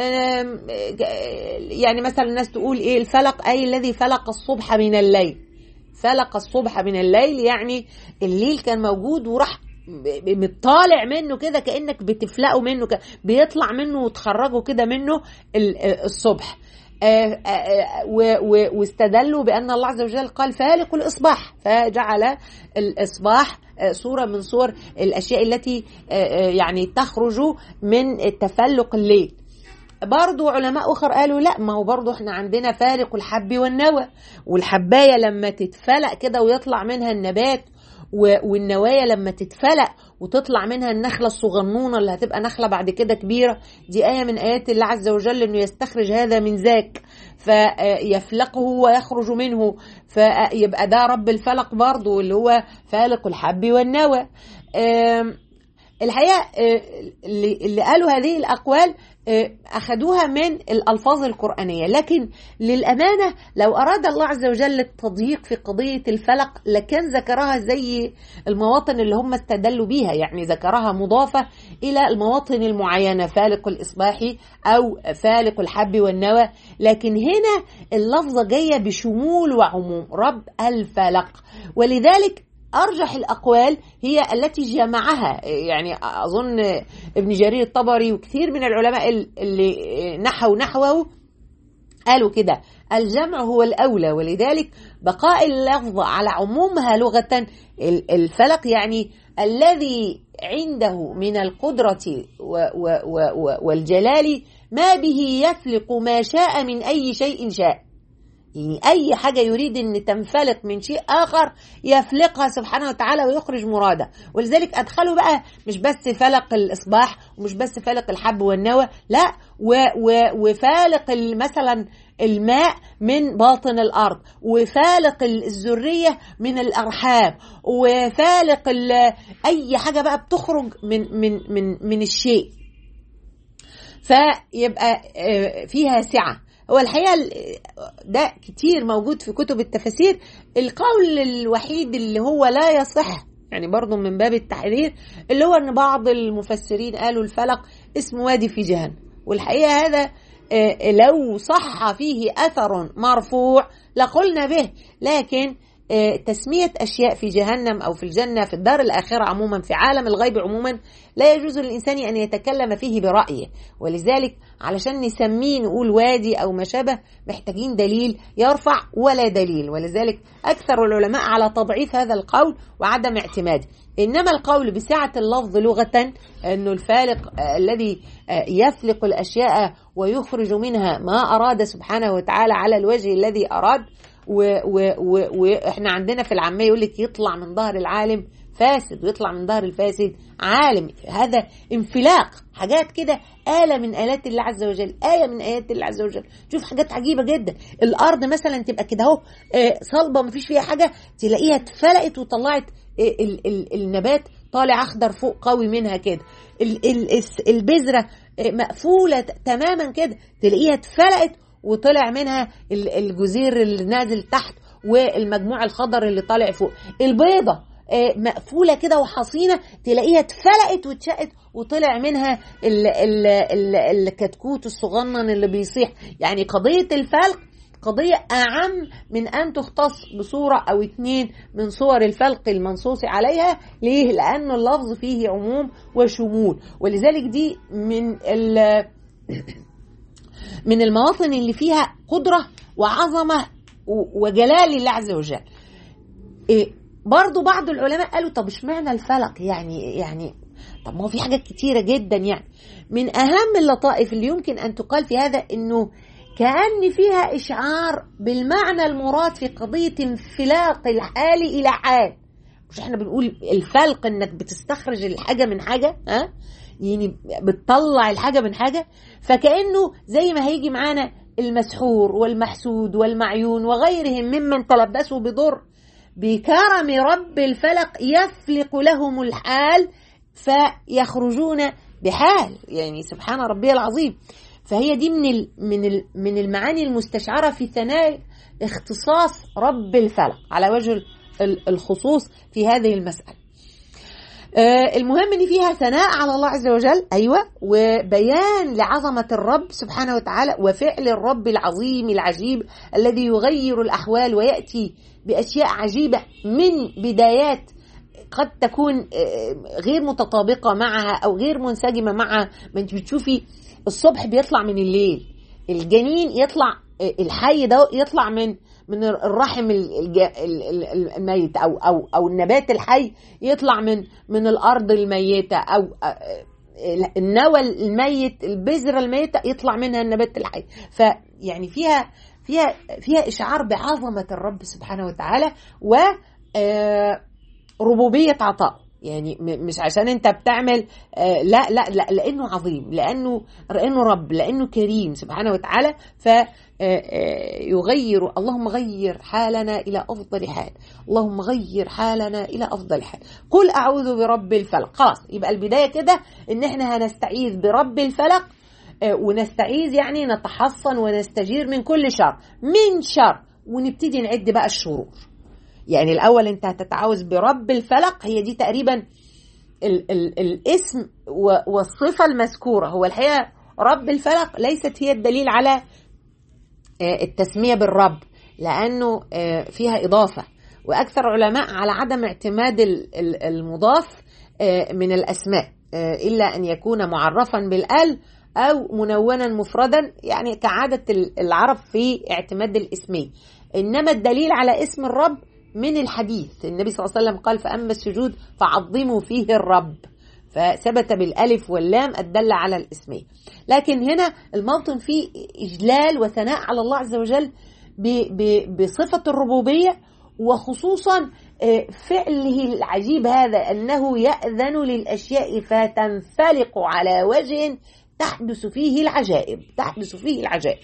Speaker 1: يعني مثلا الناس تقول ايه الفلق اي الذي فلق الصبح من الليل فلق الصبح من الليل يعني الليل كان موجود وراح مطالع منه كده كانك بتفلقه منه كده بيطلع منه وتخرجه كده منه الصبح آآ آآ واستدلوا بان الله عز وجل قال فالق الاصباح فجعل الاصباح صوره من صور الاشياء التي يعني تخرج من تفلق الليل برضو علماء اخر قالوا لا ما هو برضو احنا عندنا فالق الحب والنوى والحبايه لما تتفلق كده ويطلع منها النبات والنوايا لما تتفلق وتطلع منها النخلة الصغنونة اللي هتبقى نخلة بعد كده كبيرة دي آية من آيات الله عز وجل أنه يستخرج هذا من ذاك فيفلقه ويخرج منه فيبقى ده رب الفلق برضه اللي هو فالق الحب والنوى الحقيقة اللي قالوا هذه الأقوال أخذوها من الألفاظ القرآنية لكن للأمانة لو أراد الله عز وجل التضييق في قضية الفلق لكان ذكرها زي المواطن اللي هم استدلوا بيها يعني ذكرها مضافة إلى المواطن المعينة فالق الإصباح أو فالق الحب والنوى لكن هنا اللفظة جاية بشمول وعموم رب الفلق ولذلك أرجح الأقوال هي التي جمعها يعني أظن ابن جرير الطبري وكثير من العلماء اللي نحوا نحوه قالوا كده الجمع هو الأولى ولذلك بقاء اللفظ على عمومها لغة الفلق يعني الذي عنده من القدرة والجلال ما به يفلق ما شاء من أي شيء شاء يعني أي حاجة يريد أن تنفلق من شيء آخر يفلقها سبحانه وتعالى ويخرج مراده ولذلك أدخلوا بقى مش بس فلق الإصباح ومش بس فلق الحب والنوى لا و و وفالق مثلا الماء من باطن الأرض وفالق الذرية من الأرحام وفالق أي حاجة بقى بتخرج من من من من الشيء فيبقى فيها سعه هو الحقيقه ده كتير موجود في كتب التفاسير القول الوحيد اللي هو لا يصح يعني برضه من باب التحرير اللي هو ان بعض المفسرين قالوا الفلق اسم وادي في جهنم والحقيقه هذا لو صح فيه اثر مرفوع لقلنا به لكن تسمية أشياء في جهنم أو في الجنة في الدار الآخرة عموما في عالم الغيب عموما لا يجوز للإنسان أن يتكلم فيه برأيه ولذلك علشان نسميه نقول وادي أو ما شابه محتاجين دليل يرفع ولا دليل ولذلك أكثر العلماء على تضعيف هذا القول وعدم اعتماده إنما القول بسعة اللفظ لغة أنه الفالق الذي يفلق الأشياء ويخرج منها ما أراد سبحانه وتعالى على الوجه الذي أراد واحنا عندنا في العاميه يقول لك يطلع من ظهر العالم فاسد ويطلع من ظهر الفاسد عالم هذا انفلاق حاجات كده آلة من آلات الله عز وجل آية من آيات الله عز وجل شوف حاجات عجيبة جدا الأرض مثلا تبقى كده أهو صلبة مفيش فيها حاجة تلاقيها اتفلقت وطلعت ال ال النبات طالع أخضر فوق قوي منها كده البذرة مقفولة تماما كده تلاقيها اتفلقت وطلع منها الجزير اللي نازل تحت والمجموع الخضر اللي طالع فوق البيضة مقفولة كده وحصينة تلاقيها اتفلقت واتشقت وطلع منها ال ال ال الكتكوت الصغنن اللي بيصيح يعني قضية الفلق قضية أعم من أن تختص بصورة أو اتنين من صور الفلق المنصوص عليها ليه؟ لأن اللفظ فيه عموم وشمول ولذلك دي من من المواطن اللي فيها قدرة وعظمة وجلال الله عز وجل إيه برضو بعض العلماء قالوا طب اشمعنى الفلق يعني يعني طب ما هو في حاجات كتيرة جدا يعني من أهم اللطائف اللي يمكن أن تقال في هذا أنه كأن فيها إشعار بالمعنى المراد في قضية انفلاق الحال إلى حال مش احنا بنقول الفلق انك بتستخرج الحاجة من حاجة ها يعني بتطلع الحاجة من حاجة فكأنه زي ما هيجي معانا المسحور والمحسود والمعيون وغيرهم ممن تلبسوا بضر بكرم رب الفلق يفلق لهم الحال فيخرجون بحال يعني سبحان ربي العظيم فهي دي من ال من ال من المعاني المستشعره في ثناء اختصاص رب الفلق على وجه الخصوص في هذه المساله آه المهم ان فيها ثناء على الله عز وجل ايوه وبيان لعظمه الرب سبحانه وتعالى وفعل الرب العظيم العجيب الذي يغير الاحوال وياتي باشياء عجيبه من بدايات قد تكون غير متطابقه معها او غير منسجمه معها ما انت بتشوفي الصبح بيطلع من الليل الجنين يطلع الحي ده يطلع من من الرحم الميت او او او النبات الحي يطلع من من الارض الميته او النوى الميت البذره الميته يطلع منها النبات الحي فيعني فيها فيها فيها اشعار بعظمه الرب سبحانه وتعالى و ربوبيه عطاء يعني مش عشان انت بتعمل آه لا لا لا لانه عظيم لانه لانه رب لانه كريم سبحانه وتعالى ف يغير اللهم غير حالنا الى افضل حال اللهم غير حالنا الى افضل حال قل اعوذ برب الفلق خلاص يبقى البدايه كده ان احنا هنستعيذ برب الفلق ونستعيذ يعني نتحصن ونستجير من كل شر من شر ونبتدي نعد بقى الشرور يعني الاول انت هتتعوذ برب الفلق هي دي تقريبا ال ال الاسم والصفه المذكوره هو الحقيقه رب الفلق ليست هي الدليل على التسميه بالرب لانه فيها اضافه واكثر علماء على عدم اعتماد المضاف من الاسماء الا ان يكون معرفا بالال او منونا مفردا يعني كعاده العرب في اعتماد الاسمين انما الدليل على اسم الرب من الحديث النبي صلى الله عليه وسلم قال فأما السجود فعظموا فيه الرب فثبت بالألف واللام الدل على الاسمين لكن هنا الموطن فيه إجلال وثناء على الله عز وجل بصفة الربوبية وخصوصا فعله العجيب هذا أنه يأذن للأشياء فتنفلق على وجه تحدث فيه العجائب تحدث فيه العجائب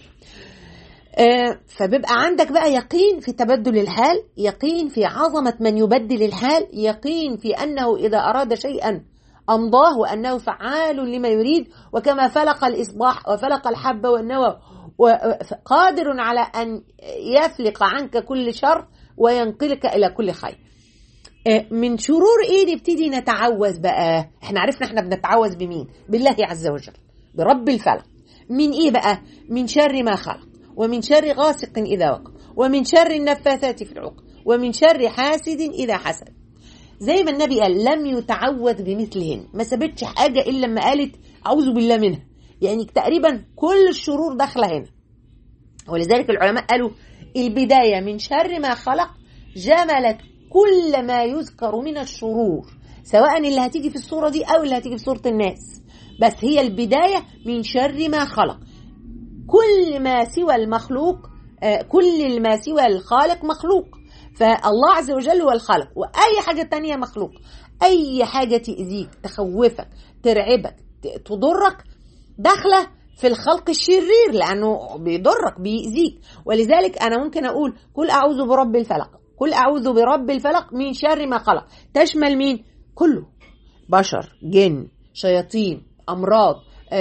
Speaker 1: فبيبقى عندك بقى يقين في تبدل الحال يقين في عظمة من يبدل الحال يقين في أنه إذا أراد شيئا أمضاه وأنه فعال لما يريد وكما فلق الإصباح وفلق الحب والنوى قادر على أن يفلق عنك كل شر وينقلك إلى كل خير من شرور ايه نبتدي نتعوذ بقى احنا عرفنا احنا بنتعوذ بمين بالله عز وجل برب الفلق من ايه بقى من شر ما خلق ومن شر غاسق إذا وقب ومن شر النفاثات في العقد ومن شر حاسد إذا حسد زي ما النبي قال لم يتعوذ بمثلهن ما سابتش حاجة إلا لما قالت أعوذ بالله منها يعني تقريبا كل الشرور داخلة هنا ولذلك العلماء قالوا البداية من شر ما خلق جملت كل ما يذكر من الشرور سواء اللي هتيجي في الصورة دي أو اللي هتيجي في صورة الناس بس هي البداية من شر ما خلق كل ما سوى المخلوق كل ما سوى الخالق مخلوق فالله عز وجل هو الخالق وأي حاجة تانية مخلوق أي حاجة تأذيك تخوفك ترعبك تضرك داخلة في الخلق الشرير لأنه بيضرك بيأذيك ولذلك أنا ممكن أقول قل أعوذ برب الفلق قل أعوذ برب الفلق من شر ما خلق تشمل مين؟ كله بشر جن شياطين أمراض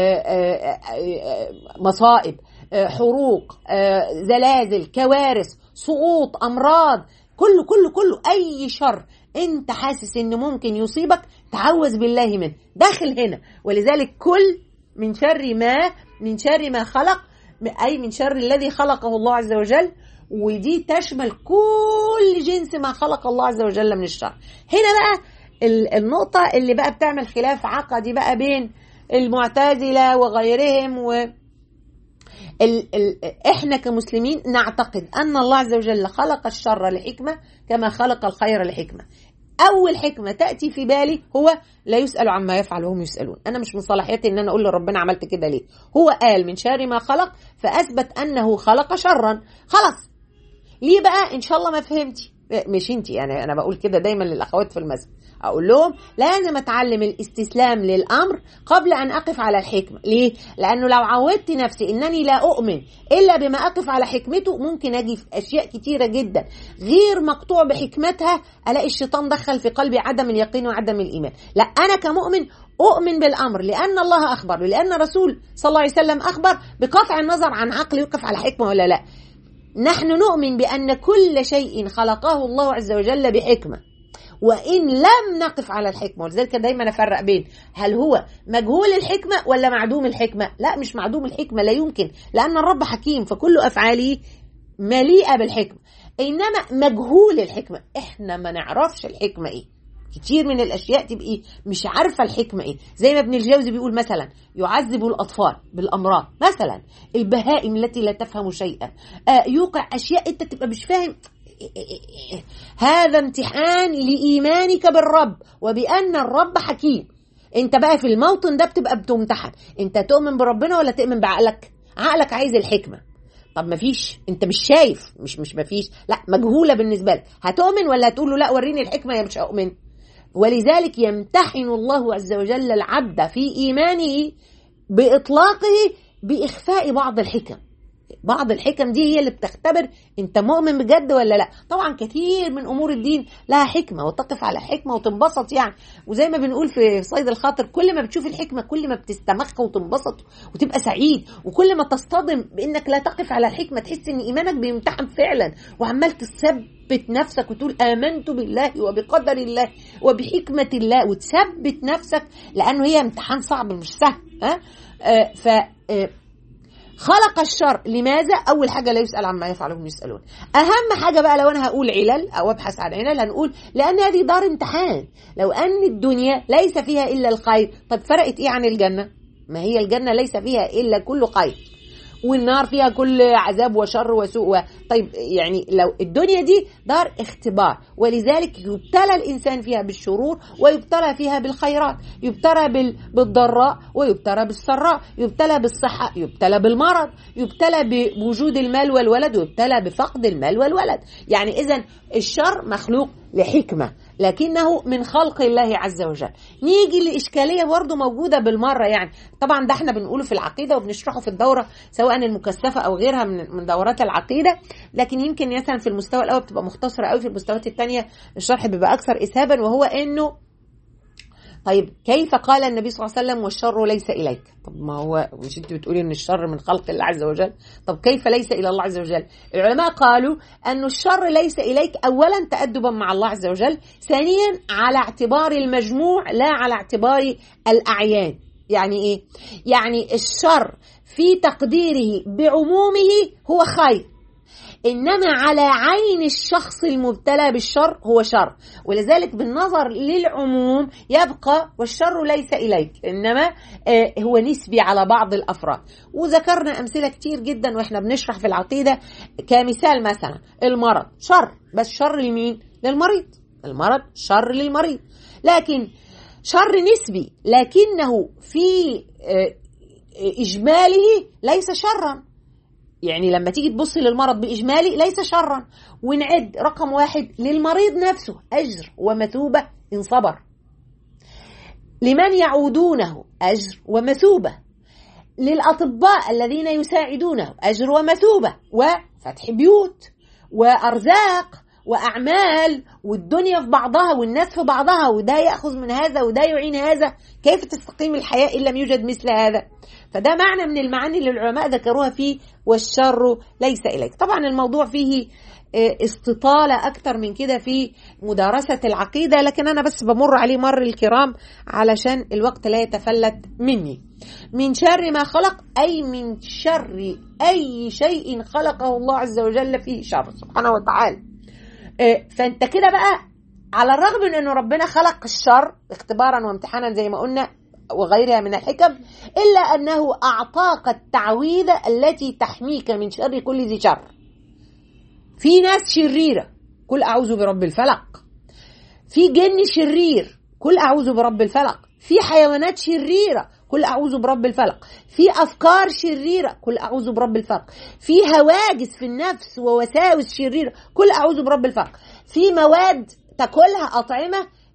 Speaker 1: مصائب حروق زلازل كوارث سقوط امراض كله كله كله اي شر انت حاسس ان ممكن يصيبك تعوذ بالله منه داخل هنا ولذلك كل من شر ما من شر ما خلق اي من شر الذي خلقه الله عز وجل ودي تشمل كل جنس ما خلق الله عز وجل من الشر هنا بقى النقطة اللي بقى بتعمل خلاف عقدي بقى بين المعتزلة وغيرهم و ال ال احنا كمسلمين نعتقد ان الله عز وجل خلق الشر لحكمة كما خلق الخير لحكمة اول حكمة تأتي في بالي هو لا يسأل عما يفعل وهم يسألون انا مش من صلاحيتي ان انا اقول لربنا عملت كده ليه هو قال من شر ما خلق فاثبت انه خلق شرا خلاص ليه بقى ان شاء الله ما فهمتي مش انت يعني انا بقول كده دايما للاخوات في المسجد اقول لهم لازم اتعلم الاستسلام للامر قبل ان اقف على الحكمه ليه لانه لو عودت نفسي انني لا اؤمن الا بما اقف على حكمته ممكن اجي في اشياء كتيره جدا غير مقطوع بحكمتها الاقي الشيطان دخل في قلبي عدم اليقين وعدم الايمان لا انا كمؤمن أؤمن بالأمر لأن الله أخبر ولأن الرسول صلى الله عليه وسلم أخبر بقطع النظر عن عقل يوقف على حكمة ولا لا نحن نؤمن بأن كل شيء خلقه الله عز وجل بحكمة وإن لم نقف على الحكمة ولذلك دايما أفرق بين هل هو مجهول الحكمة ولا معدوم الحكمة لا مش معدوم الحكمة لا يمكن لأن الرب حكيم فكل أفعاله مليئة بالحكمة إنما مجهول الحكمة إحنا ما نعرفش الحكمة إيه كتير من الاشياء تبقي مش عارفه الحكمه ايه زي ما ابن الجوزي بيقول مثلا يعذب الاطفال بالامراض مثلا البهائم التي لا تفهم شيئا آه يوقع اشياء انت تبقى مش فاهم هذا امتحان لايمانك بالرب وبان الرب حكيم انت بقى في الموطن ده بتبقى بتمتحن انت تؤمن بربنا ولا تؤمن بعقلك عقلك عايز الحكمه طب مفيش انت مش شايف مش مش مفيش لا مجهوله بالنسبه لك هتؤمن ولا هتقول له لا وريني الحكمه يا مش هؤمن ولذلك يمتحن الله عز وجل العبد في ايمانه باطلاقه باخفاء بعض الحكم بعض الحكم دي هي اللي بتختبر انت مؤمن بجد ولا لا طبعا كثير من امور الدين لها حكمه وتقف على حكمه وتنبسط يعني وزي ما بنقول في صيد الخاطر كل ما بتشوف الحكمه كل ما بتستمخ وتنبسط وتبقى سعيد وكل ما تصطدم بانك لا تقف على الحكمه تحس ان ايمانك بيمتحن فعلا وعمال تثبت نفسك وتقول امنت بالله وبقدر الله وبحكمه الله وتثبت نفسك لانه هي امتحان صعب مش سهل ها آه ف آه خلق الشر لماذا اول حاجه لا يسال عما يفعلهم يسالون اهم حاجه بقى لو انا هقول علل او ابحث عن علل هنقول لان هذه دار امتحان لو ان الدنيا ليس فيها الا الخير طب فرقت ايه عن الجنه ما هي الجنه ليس فيها الا كل خير والنار فيها كل عذاب وشر وسوء طيب يعني لو الدنيا دي دار اختبار ولذلك يبتلى الانسان فيها بالشرور ويبتلى فيها بالخيرات يبتلى بالضراء ويبتلى بالسراء يبتلى بالصحه يبتلى بالمرض يبتلى بوجود المال والولد ويبتلى بفقد المال والولد يعني اذا الشر مخلوق لحكمه لكنه من خلق الله عز وجل نيجي لإشكالية برضه موجودة بالمرة يعني طبعا ده احنا بنقوله في العقيدة وبنشرحه في الدورة سواء المكثفة أو غيرها من من دورات العقيدة لكن يمكن مثلا في المستوى الأول بتبقى مختصرة قوي في المستويات الثانية الشرح بيبقى أكثر إسهابا وهو إنه طيب كيف قال النبي صلى الله عليه وسلم والشر ليس اليك طب ما هو مش انت بتقولي ان الشر من خلق الله عز وجل طب كيف ليس الى الله عز وجل العلماء قالوا ان الشر ليس اليك اولا تادبا مع الله عز وجل ثانيا على اعتبار المجموع لا على اعتبار الاعيان يعني ايه يعني الشر في تقديره بعمومه هو خير انما على عين الشخص المبتلى بالشر هو شر ولذلك بالنظر للعموم يبقى والشر ليس اليك انما هو نسبي على بعض الافراد وذكرنا امثله كتير جدا واحنا بنشرح في العقيده كمثال مثلا المرض شر بس شر لمين للمريض المرض شر للمريض لكن شر نسبي لكنه في اجماله ليس شرا يعني لما تيجي تبص للمرض بإجمالي ليس شرا ونعد رقم واحد للمريض نفسه أجر ومثوبة إن صبر لمن يعودونه أجر ومثوبة للأطباء الذين يساعدونه أجر ومثوبة وفتح بيوت وأرزاق وأعمال والدنيا في بعضها والناس في بعضها وده يأخذ من هذا وده يعين هذا كيف تستقيم الحياة إن لم يوجد مثل هذا فده معنى من المعاني اللي العلماء ذكروها فيه والشر ليس إليك طبعا الموضوع فيه استطالة أكتر من كده في مدارسة العقيدة لكن أنا بس بمر عليه مر الكرام علشان الوقت لا يتفلت مني من شر ما خلق أي من شر أي شيء خلقه الله عز وجل فيه شر سبحانه وتعالى فأنت كده بقى على الرغم من أنه ربنا خلق الشر اختبارا وامتحانا زي ما قلنا وغيرها من الحكم إلا أنه أعطاك التعويذة التي تحميك من شر كل ذي شر في ناس شريرة قل أعوذ برب الفلق في جن شرير قل أعوذ برب الفلق في حيوانات شريرة قل أعوذ برب الفلق في أفكار شريرة قل أعوذ برب الفلق في هواجس في النفس ووساوس شريرة قل أعوذ برب الفلق في مواد تاكلها أطعمة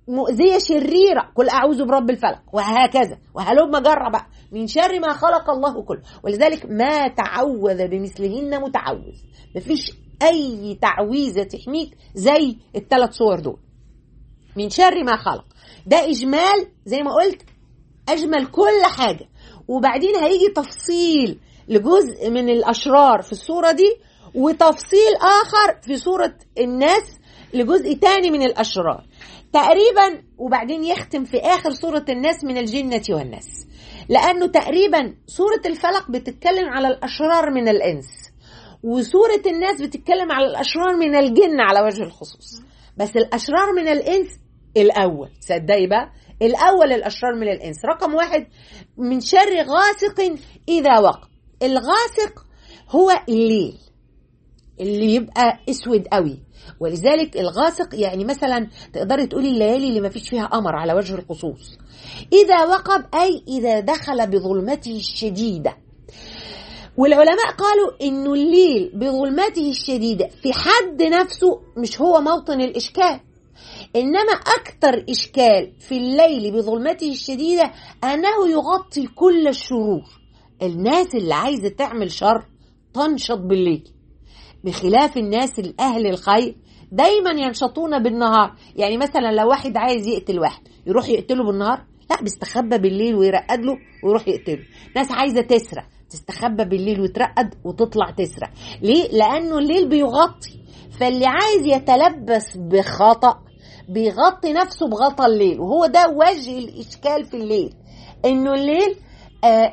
Speaker 1: مؤذية شريرة قل أعوذ برب الفلق وهكذا وهلم جرى بقى من شر ما خلق الله كله ولذلك ما تعوذ بمثلهن متعوذ مفيش أي تعويذة تحميك زي الثلاث صور دول من شر ما خلق ده إجمال زي ما قلت أجمل كل حاجة وبعدين هيجي تفصيل لجزء من الأشرار في الصورة دي وتفصيل آخر في سورة الناس لجزء تاني من الأشرار تقريبا وبعدين يختم في آخر سورة الناس من الجنة والناس لأنه تقريبا سورة الفلق بتتكلم على الأشرار من الإنس وسورة الناس بتتكلم على الأشرار من الجن على وجه الخصوص بس الأشرار من الإنس الأول صدقي بقى الأول الأشرار من الإنس رقم واحد من شر غاسق إذا وقب الغاسق هو الليل اللي يبقى اسود قوي ولذلك الغاسق يعني مثلا تقدري تقولي الليالي اللي ما فيش فيها قمر على وجه الخصوص اذا وقب اي اذا دخل بظلمته الشديده والعلماء قالوا انه الليل بظلمته الشديده في حد نفسه مش هو موطن الاشكال انما اكثر اشكال في الليل بظلمته الشديده انه يغطي كل الشرور الناس اللي عايزه تعمل شر تنشط بالليل بخلاف الناس الاهل الخير دايما ينشطون بالنهار يعني مثلا لو واحد عايز يقتل واحد يروح يقتله بالنهار لا بيستخبى بالليل ويرقد له ويروح يقتله ناس عايزه تسرق تستخبى بالليل وترقد وتطلع تسرق ليه لانه الليل بيغطي فاللي عايز يتلبس بخطأ بيغطي نفسه بغطى الليل وهو ده وجه الإشكال في الليل إنه الليل آه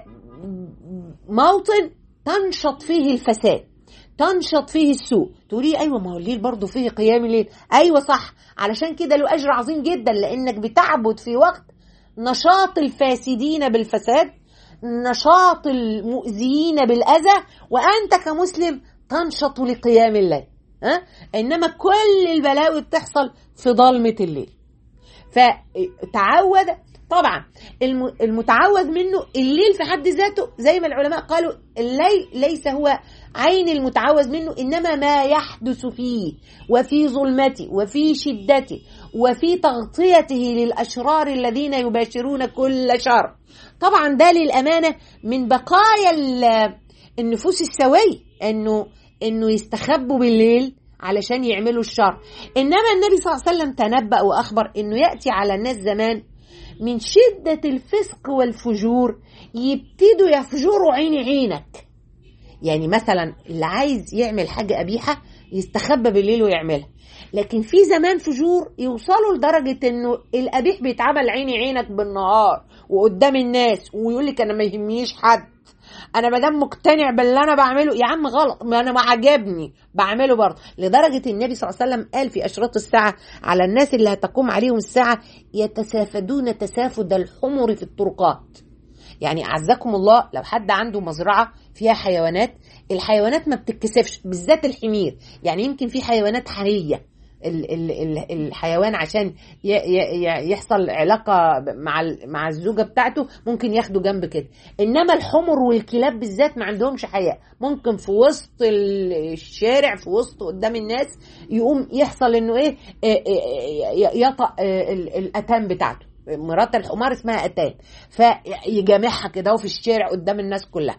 Speaker 1: موطن تنشط فيه الفساد تنشط فيه السوء تقولي ايوه ما هو الليل برضه فيه قيام الليل ايوه صح علشان كده له اجر عظيم جدا لانك بتعبد في وقت نشاط الفاسدين بالفساد نشاط المؤذيين بالاذى وانت كمسلم تنشط لقيام الليل ها انما كل البلاوي بتحصل في ضلمه الليل فتعود طبعا المتعوذ منه الليل في حد ذاته زي ما العلماء قالوا الليل ليس هو عين المتعوذ منه انما ما يحدث فيه وفي ظلمته وفي شدته وفي تغطيته للاشرار الذين يباشرون كل شر طبعا ده للامانه من بقايا النفوس السويه انه انه يستخبوا بالليل علشان يعملوا الشر انما النبي صلى الله عليه وسلم تنبأ واخبر انه ياتي على الناس زمان من شدة الفسق والفجور يبتدوا يفجروا عين عينك يعني مثلا اللي عايز يعمل حاجة قبيحة يستخبى بالليل ويعملها لكن في زمان فجور يوصلوا لدرجة انه القبيح بيتعمل عيني عينك بالنهار وقدام الناس ويقول لك انا ما يهمنيش حد انا ما دام مقتنع باللي انا بعمله يا عم غلط ما انا ما عجبني بعمله برضه لدرجه النبي صلى الله عليه وسلم قال في اشراط الساعه على الناس اللي هتقوم عليهم الساعه يتسافدون تسافد الحمر في الطرقات يعني اعزكم الله لو حد عنده مزرعه فيها حيوانات الحيوانات ما بتتكسفش بالذات الحمير يعني يمكن في حيوانات حريه الحيوان عشان يحصل علاقه مع مع الزوجه بتاعته ممكن ياخدوا جنب كده انما الحمر والكلاب بالذات ما عندهمش حياء ممكن في وسط الشارع في وسط قدام الناس يقوم يحصل انه ايه يطأ الاتان بتاعته مرات الحمار اسمها اتان فيجامعها كده في الشارع قدام الناس كلها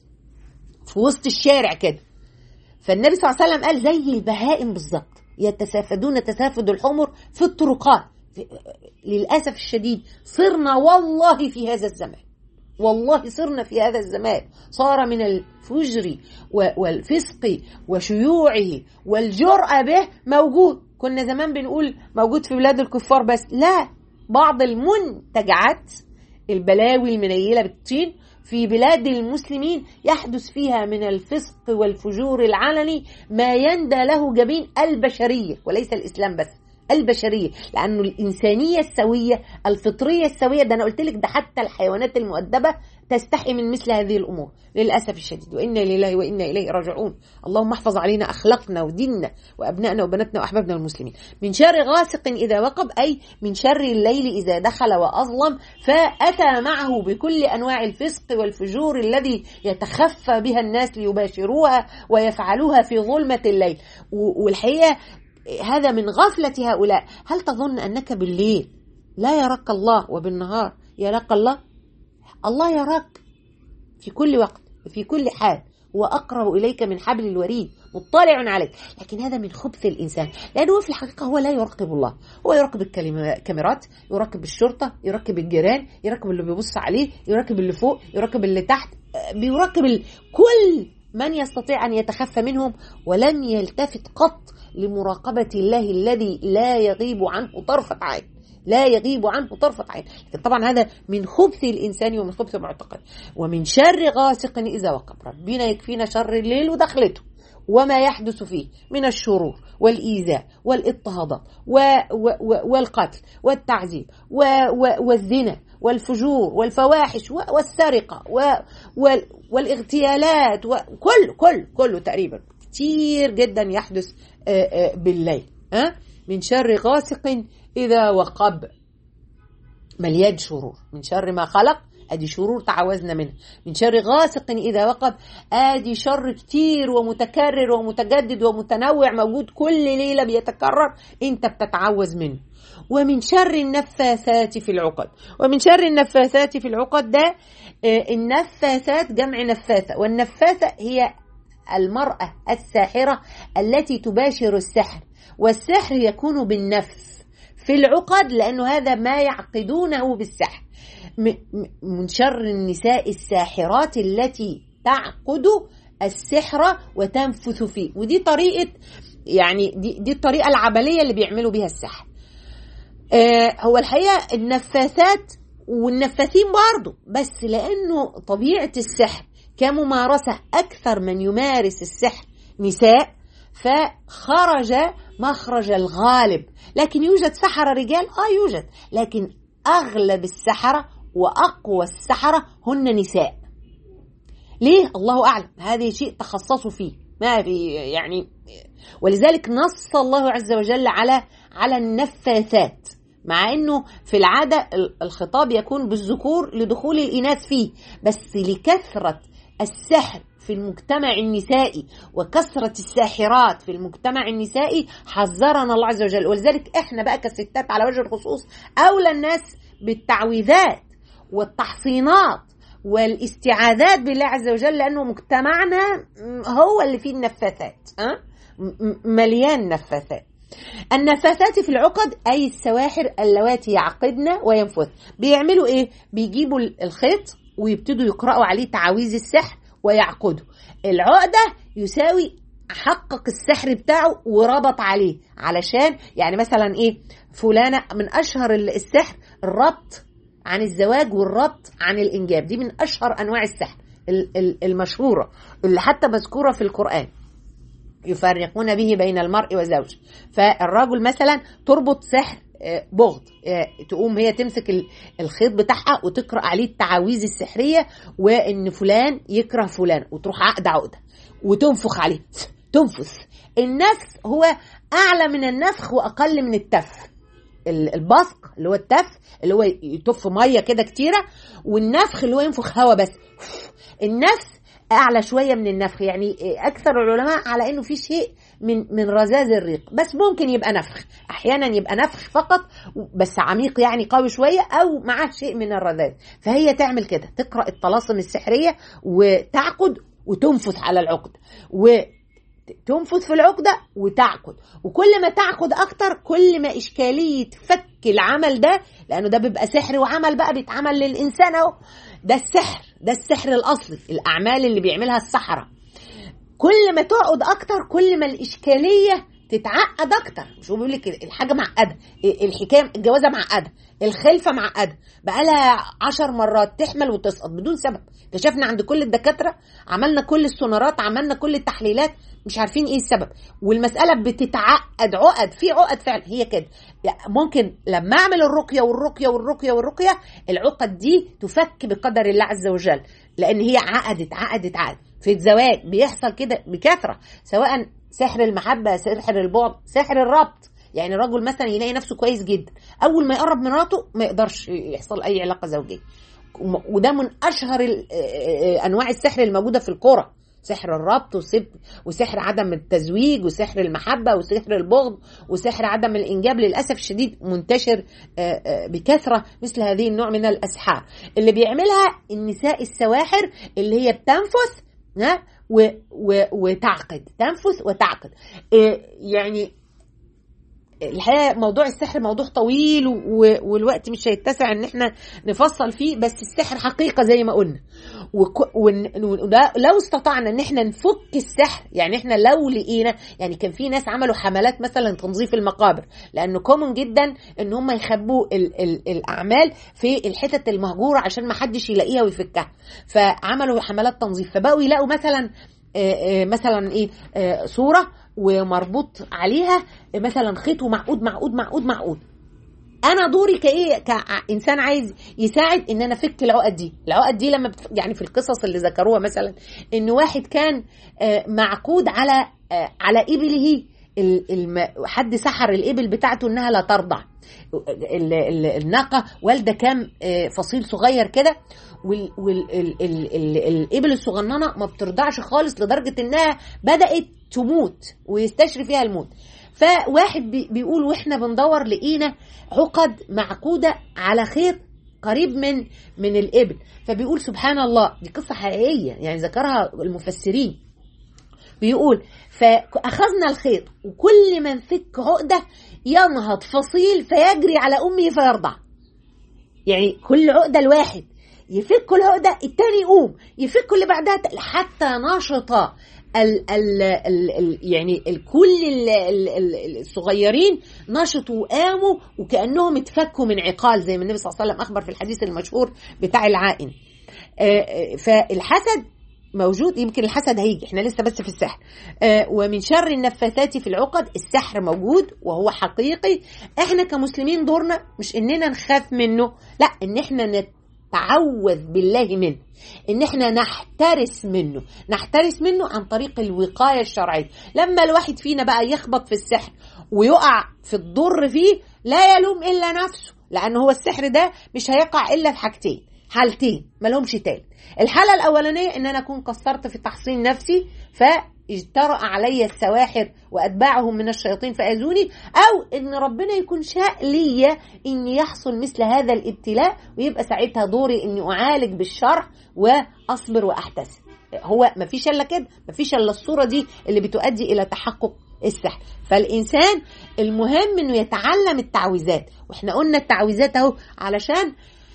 Speaker 1: في وسط الشارع كده فالنبي صلى الله عليه وسلم قال زي البهائم بالظبط يتسافدون تسافد الحمر في الطرقات للأسف الشديد صرنا والله في هذا الزمان والله صرنا في هذا الزمان صار من الفجر والفسق وشيوعه والجرأة به موجود كنا زمان بنقول موجود في بلاد الكفار بس لا بعض المنتجعات البلاوي المنيلة بالطين في بلاد المسلمين يحدث فيها من الفسق والفجور العلني ما يندى له جبين البشرية وليس الإسلام بس البشرية لأنه الإنسانية السوية الفطرية السوية ده أنا قلت لك ده حتى الحيوانات المؤدبة تستحي من مثل هذه الأمور للأسف الشديد وإنا لله وإنا إليه راجعون اللهم احفظ علينا أخلاقنا وديننا وأبنائنا وبناتنا وأحبابنا المسلمين من شر غاسق إذا وقب أي من شر الليل إذا دخل وأظلم فأتى معه بكل أنواع الفسق والفجور الذي يتخفى بها الناس ليباشروها ويفعلوها في ظلمة الليل والحقيقة هذا من غفلة هؤلاء هل تظن أنك بالليل لا يراك الله وبالنهار يراك الله الله يراك في كل وقت في كل حال هو أقرب إليك من حبل الوريد مطلع عليك لكن هذا من خبث الإنسان لأنه في الحقيقة هو لا يراقب الله هو يراقب الكاميرات يراقب الشرطة يراقب الجيران يراقب اللي بيبص عليه يراقب اللي فوق يراقب اللي تحت بيراقب كل من يستطيع أن يتخفى منهم ولم يلتفت قط لمراقبة الله الذي لا يغيب عنه طرفة عين لا يغيب عنه طرفة عين لكن طبعا هذا من خبث الإنسان ومن خبث معتقد ومن شر غاسق إذا وقب ربنا يكفينا شر الليل ودخلته وما يحدث فيه من الشرور والإيذاء والاضطهادات والقتل والتعذيب والزنا والفجور والفواحش والسرقة والاغتيالات وكل كل كله تقريبا كتير جدا يحدث بالليل ها من شر غاسق إذا وقب مليان شرور من شر ما خلق ادي شرور تعوذنا منها من شر غاسق اذا وقب ادي شر كتير ومتكرر ومتجدد ومتنوع موجود كل ليله بيتكرر انت بتتعوذ منه ومن شر النفاثات في العقد ومن شر النفاثات في العقد ده النفاثات جمع نفاثه والنفاثه هي المراه الساحره التي تباشر السحر والسحر يكون بالنفس في العقد لانه هذا ما يعقدونه بالسحر من شر النساء الساحرات التي تعقد السحر وتنفث فيه ودي طريقة يعني دي, دي الطريقة العملية اللي بيعملوا بيها السحر آه هو الحقيقة النفاثات والنفاثين برضه بس لأنه طبيعة السحر كممارسة أكثر من يمارس السحر نساء فخرج مخرج الغالب لكن يوجد سحرة رجال اه يوجد لكن أغلب السحرة وأقوى السحرة هن نساء ليه الله أعلم هذا شيء تخصصوا فيه ما في يعني ولذلك نص الله عز وجل على على النفاثات مع انه في العاده الخطاب يكون بالذكور لدخول الاناث فيه بس لكثره السحر في المجتمع النسائي وكثرة الساحرات في المجتمع النسائي حذرنا الله عز وجل ولذلك احنا بقى كستات على وجه الخصوص اولى الناس بالتعويذات والتحصينات والاستعاذات بالله عز وجل لانه مجتمعنا هو اللي فيه النفاثات أه؟ مليان نفاثات النفاثات في العقد اي السواحر اللواتي يعقدن وينفث بيعملوا ايه بيجيبوا الخيط ويبتدوا يقرأوا عليه تعاويذ السحر ويعقدوا العقدة يساوي حقق السحر بتاعه وربط عليه علشان يعني مثلا ايه فلانة من اشهر السحر الربط عن الزواج والربط عن الانجاب دي من اشهر انواع السحر المشهورة اللي حتى مذكورة في القرآن يفرقون به بين المرء وزوجه فالرجل مثلا تربط سحر بغض تقوم هي تمسك الخيط بتاعها وتقرا عليه التعاويذ السحريه وان فلان يكره فلان وتروح عقد عقده وتنفخ عليه تنفث النفس هو اعلى من النفخ واقل من التف البصق اللي هو التف اللي هو يتف ميه كده كتيره والنفخ اللي هو ينفخ هوا بس النفس اعلى شويه من النفخ يعني اكثر العلماء على انه في شيء من من رذاذ الريق بس ممكن يبقى نفخ احيانا يبقى نفخ فقط بس عميق يعني قوي شويه او معاه شيء من الرذاذ فهي تعمل كده تقرا الطلاسم السحريه وتعقد وتنفث على العقد و تنفث في العقدة وتعقد وكل ما تعقد أكتر كل ما إشكالية فك العمل ده لأنه ده بيبقى سحر وعمل بقى بيتعمل للإنسان أهو ده السحر ده السحر الأصلي الأعمال اللي بيعملها السحرة كل ما تعقد أكتر كل ما الإشكالية تتعقد اكتر مش هو بيقول لك الحاجه معقده الحكايه الجوازه معقده الخلفه معقده بقالها عشر مرات تحمل وتسقط بدون سبب اكتشفنا عند كل الدكاتره عملنا كل السونارات عملنا كل التحليلات مش عارفين ايه السبب والمساله بتتعقد عقد في عقد فعلا هي كده ممكن لما اعمل الرقيه والرقيه والرقيه والرقيه العقد دي تفك بقدر الله عز وجل لان هي عقدت عقدت عقد في الزواج بيحصل كده بكثره سواء سحر المحبه سحر البعد سحر الربط يعني الرجل مثلا يلاقي نفسه كويس جدا اول ما يقرب من مراته ما يقدرش يحصل اي علاقه زوجيه وده من اشهر انواع السحر الموجوده في القرى سحر الربط وسحر عدم التزويج وسحر المحبة وسحر البغض وسحر عدم الإنجاب للأسف الشديد منتشر بكثرة مثل هذه النوع من الأسحار اللي بيعملها النساء السواحر اللي هي بتنفث و و وتعقد تنفث وتعقد يعني الحقيقه موضوع السحر موضوع طويل والوقت مش هيتسع ان احنا نفصل فيه بس السحر حقيقه زي ما قلنا ولو استطعنا ان احنا نفك السحر يعني احنا لو لقينا يعني كان في ناس عملوا حملات مثلا تنظيف المقابر لانه كومن جدا ان هم يخبوا ال ال الاعمال في الحتت المهجوره عشان ما حدش يلاقيها ويفكها فعملوا حملات تنظيف فبقوا يلاقوا مثلا مثلا ايه صوره ومربوط عليها مثلا خيط ومعقود معقود معقود معقود انا دوري كايه كانسان عايز يساعد ان انا افك العقد دي العقد دي لما بتف... يعني في القصص اللي ذكروها مثلا ان واحد كان معقود على على ابله الم... حد سحر الابل بتاعته انها لا ترضع الناقه والده كام فصيل صغير كده والابل الصغننه ما بترضعش خالص لدرجه انها بدات تموت ويستشري فيها الموت فواحد بيقول واحنا بندور لقينا عقد معقوده على خيط قريب من من الابل فبيقول سبحان الله دي قصه حقيقيه يعني ذكرها المفسرين بيقول فاخذنا الخيط وكل ما نفك عقده ينهض فصيل فيجري على امه فيرضع يعني كل عقده الواحد يفك العقده التاني يقوم يفك اللي بعدها حتى نشط ال ال ال ال يعني ال كل ال ال ال الصغيرين نشطوا وقاموا وكانهم اتفكوا من عقال زي ما النبي صلى الله عليه وسلم اخبر في الحديث المشهور بتاع العائن فالحسد موجود يمكن الحسد هيجي احنا لسه بس في السحر آه ومن شر النفاثات في العقد السحر موجود وهو حقيقي احنا كمسلمين دورنا مش اننا نخاف منه لا ان احنا نتعوذ بالله منه ان احنا نحترس منه نحترس منه عن طريق الوقايه الشرعيه لما الواحد فينا بقى يخبط في السحر ويقع في الضر فيه لا يلوم الا نفسه لان هو السحر ده مش هيقع الا في حاجتين حالتين مالهمش تاني الحاله الاولانيه ان انا اكون قصرت في تحصين نفسي فاجترأ علي السواحر واتباعهم من الشياطين فاذوني او ان ربنا يكون شاء لي ان يحصل مثل هذا الابتلاء ويبقى ساعتها دوري اني اعالج بالشرع واصبر واحتسب هو مفيش الا كده مفيش الا الصوره دي اللي بتؤدي الى تحقق السحر فالانسان المهم انه يتعلم التعويذات واحنا قلنا التعويذات اهو علشان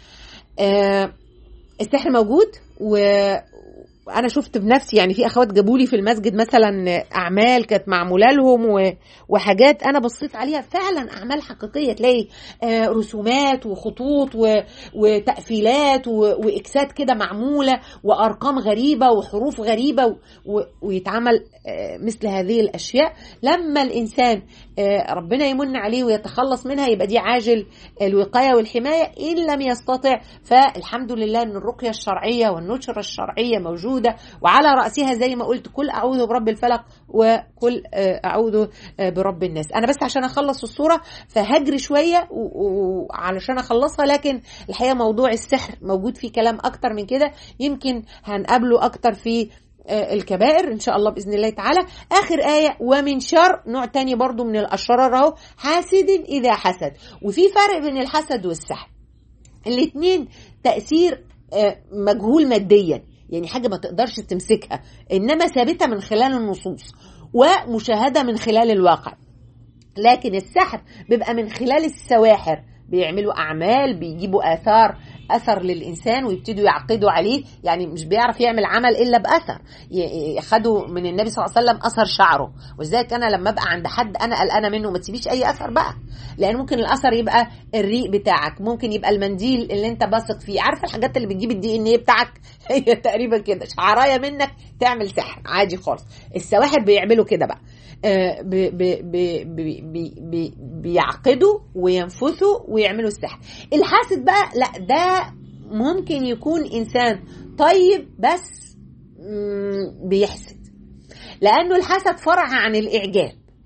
Speaker 1: آه السحر موجود و وانا شفت بنفسي يعني في اخوات جابوا لي في المسجد مثلا اعمال كانت معموله لهم و... وحاجات انا بصيت عليها فعلا اعمال حقيقيه تلاقي آه رسومات وخطوط و... وتقفيلات و... واكسات كده معموله وارقام غريبه وحروف غريبه و... و... ويتعمل آه مثل هذه الاشياء لما الانسان آه ربنا يمن عليه ويتخلص منها يبقى دي عاجل الوقايه والحمايه ان لم يستطع فالحمد لله ان الرقيه الشرعيه والنشره الشرعيه موجوده موجوده وعلى راسها زي ما قلت كل اعوذ برب الفلق وكل اعوذ برب الناس انا بس عشان اخلص الصوره فهجري شويه وعلشان اخلصها لكن الحقيقه موضوع السحر موجود فيه كلام اكتر من كده يمكن هنقابله اكتر في الكبائر ان شاء الله باذن الله تعالى اخر ايه ومن شر نوع تاني برضو من الاشرار اهو حاسد اذا حسد وفي فرق بين الحسد والسحر الاثنين تاثير مجهول ماديا يعني حاجه ما تقدرش تمسكها انما ثابته من خلال النصوص ومشاهده من خلال الواقع لكن السحر بيبقى من خلال السواحر بيعملوا اعمال بيجيبوا اثار اثر للانسان ويبتدوا يعقدوا عليه يعني مش بيعرف يعمل عمل الا باثر خدوا من النبي صلى الله عليه وسلم اثر شعره ولذلك انا لما ابقى عند حد انا قلقانه منه ما تسيبيش اي اثر بقى لان ممكن الاثر يبقى الريق بتاعك ممكن يبقى المنديل اللي انت باثق فيه عارفه الحاجات اللي بتجيب الدي ان ايه بتاعك هي تقريبا كده شعرايه منك تعمل سحر عادي خالص السواحر بيعملوا كده بقى بي بي بي بي بي بيعقدوا وينفثوا ويعملوا السحر الحاسد بقى لا ده ممكن يكون انسان طيب بس بيحسد لانه الحسد فرع عن الاعجاب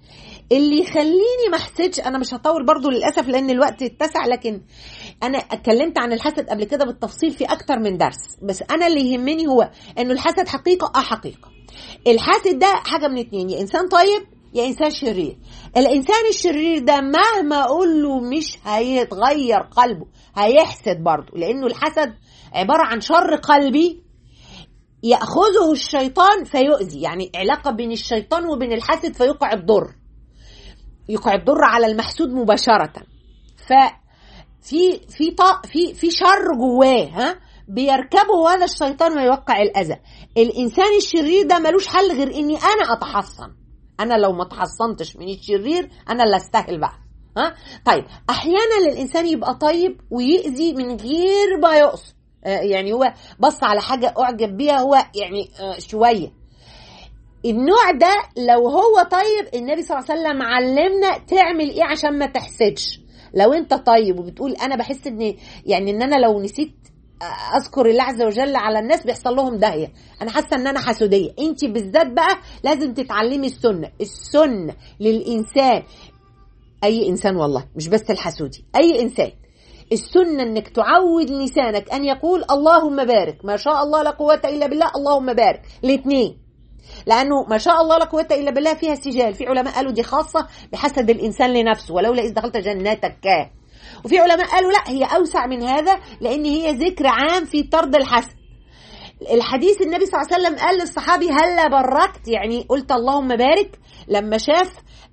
Speaker 1: اللي يخليني ما احسدش انا مش هطول برضو للاسف لان الوقت اتسع لكن انا اتكلمت عن الحسد قبل كده بالتفصيل في اكتر من درس بس انا اللي يهمني هو انه الحسد حقيقه اه حقيقه الحاسد ده حاجه من اتنين يا انسان طيب يا انسان شرير الانسان الشرير ده مهما اقول له مش هيتغير قلبه هيحسد برضه لانه الحسد عباره عن شر قلبي ياخذه الشيطان فيؤذي يعني علاقه بين الشيطان وبين الحاسد فيوقع الضر يوقع الضر على المحسود مباشره ف في في طا في في شر جواه ها بيركبه هذا الشيطان ويوقع الاذى الانسان الشرير ده ملوش حل غير اني انا اتحصن انا لو ما اتحصنتش من الشرير انا اللي استاهل بقى ها طيب احيانا الانسان يبقى طيب ويأذي من غير ما يقصد آه يعني هو بص على حاجه اعجب بيها هو يعني آه شويه النوع ده لو هو طيب النبي صلى الله عليه وسلم علمنا تعمل ايه عشان ما تحسدش لو انت طيب وبتقول انا بحس ان يعني ان انا لو نسيت اذكر الله عز وجل على الناس بيحصل لهم داهيه انا حاسه ان انا حسوديه انت بالذات بقى لازم تتعلمي السنه السنه للانسان اي انسان والله مش بس الحسودي اي انسان السنه انك تعود لسانك ان يقول اللهم بارك ما شاء الله لا قوه الا بالله اللهم بارك الاثنين لانه ما شاء الله لا قوه الا بالله فيها سجال في علماء قالوا دي خاصه بحسد الانسان لنفسه ولولا اذ دخلت جناتك وفي علماء قالوا لا هي اوسع من هذا لان هي ذكر عام في طرد الحسد الحديث النبي صلى الله عليه وسلم قال للصحابي هلا بركت يعني قلت اللهم بارك لما شاف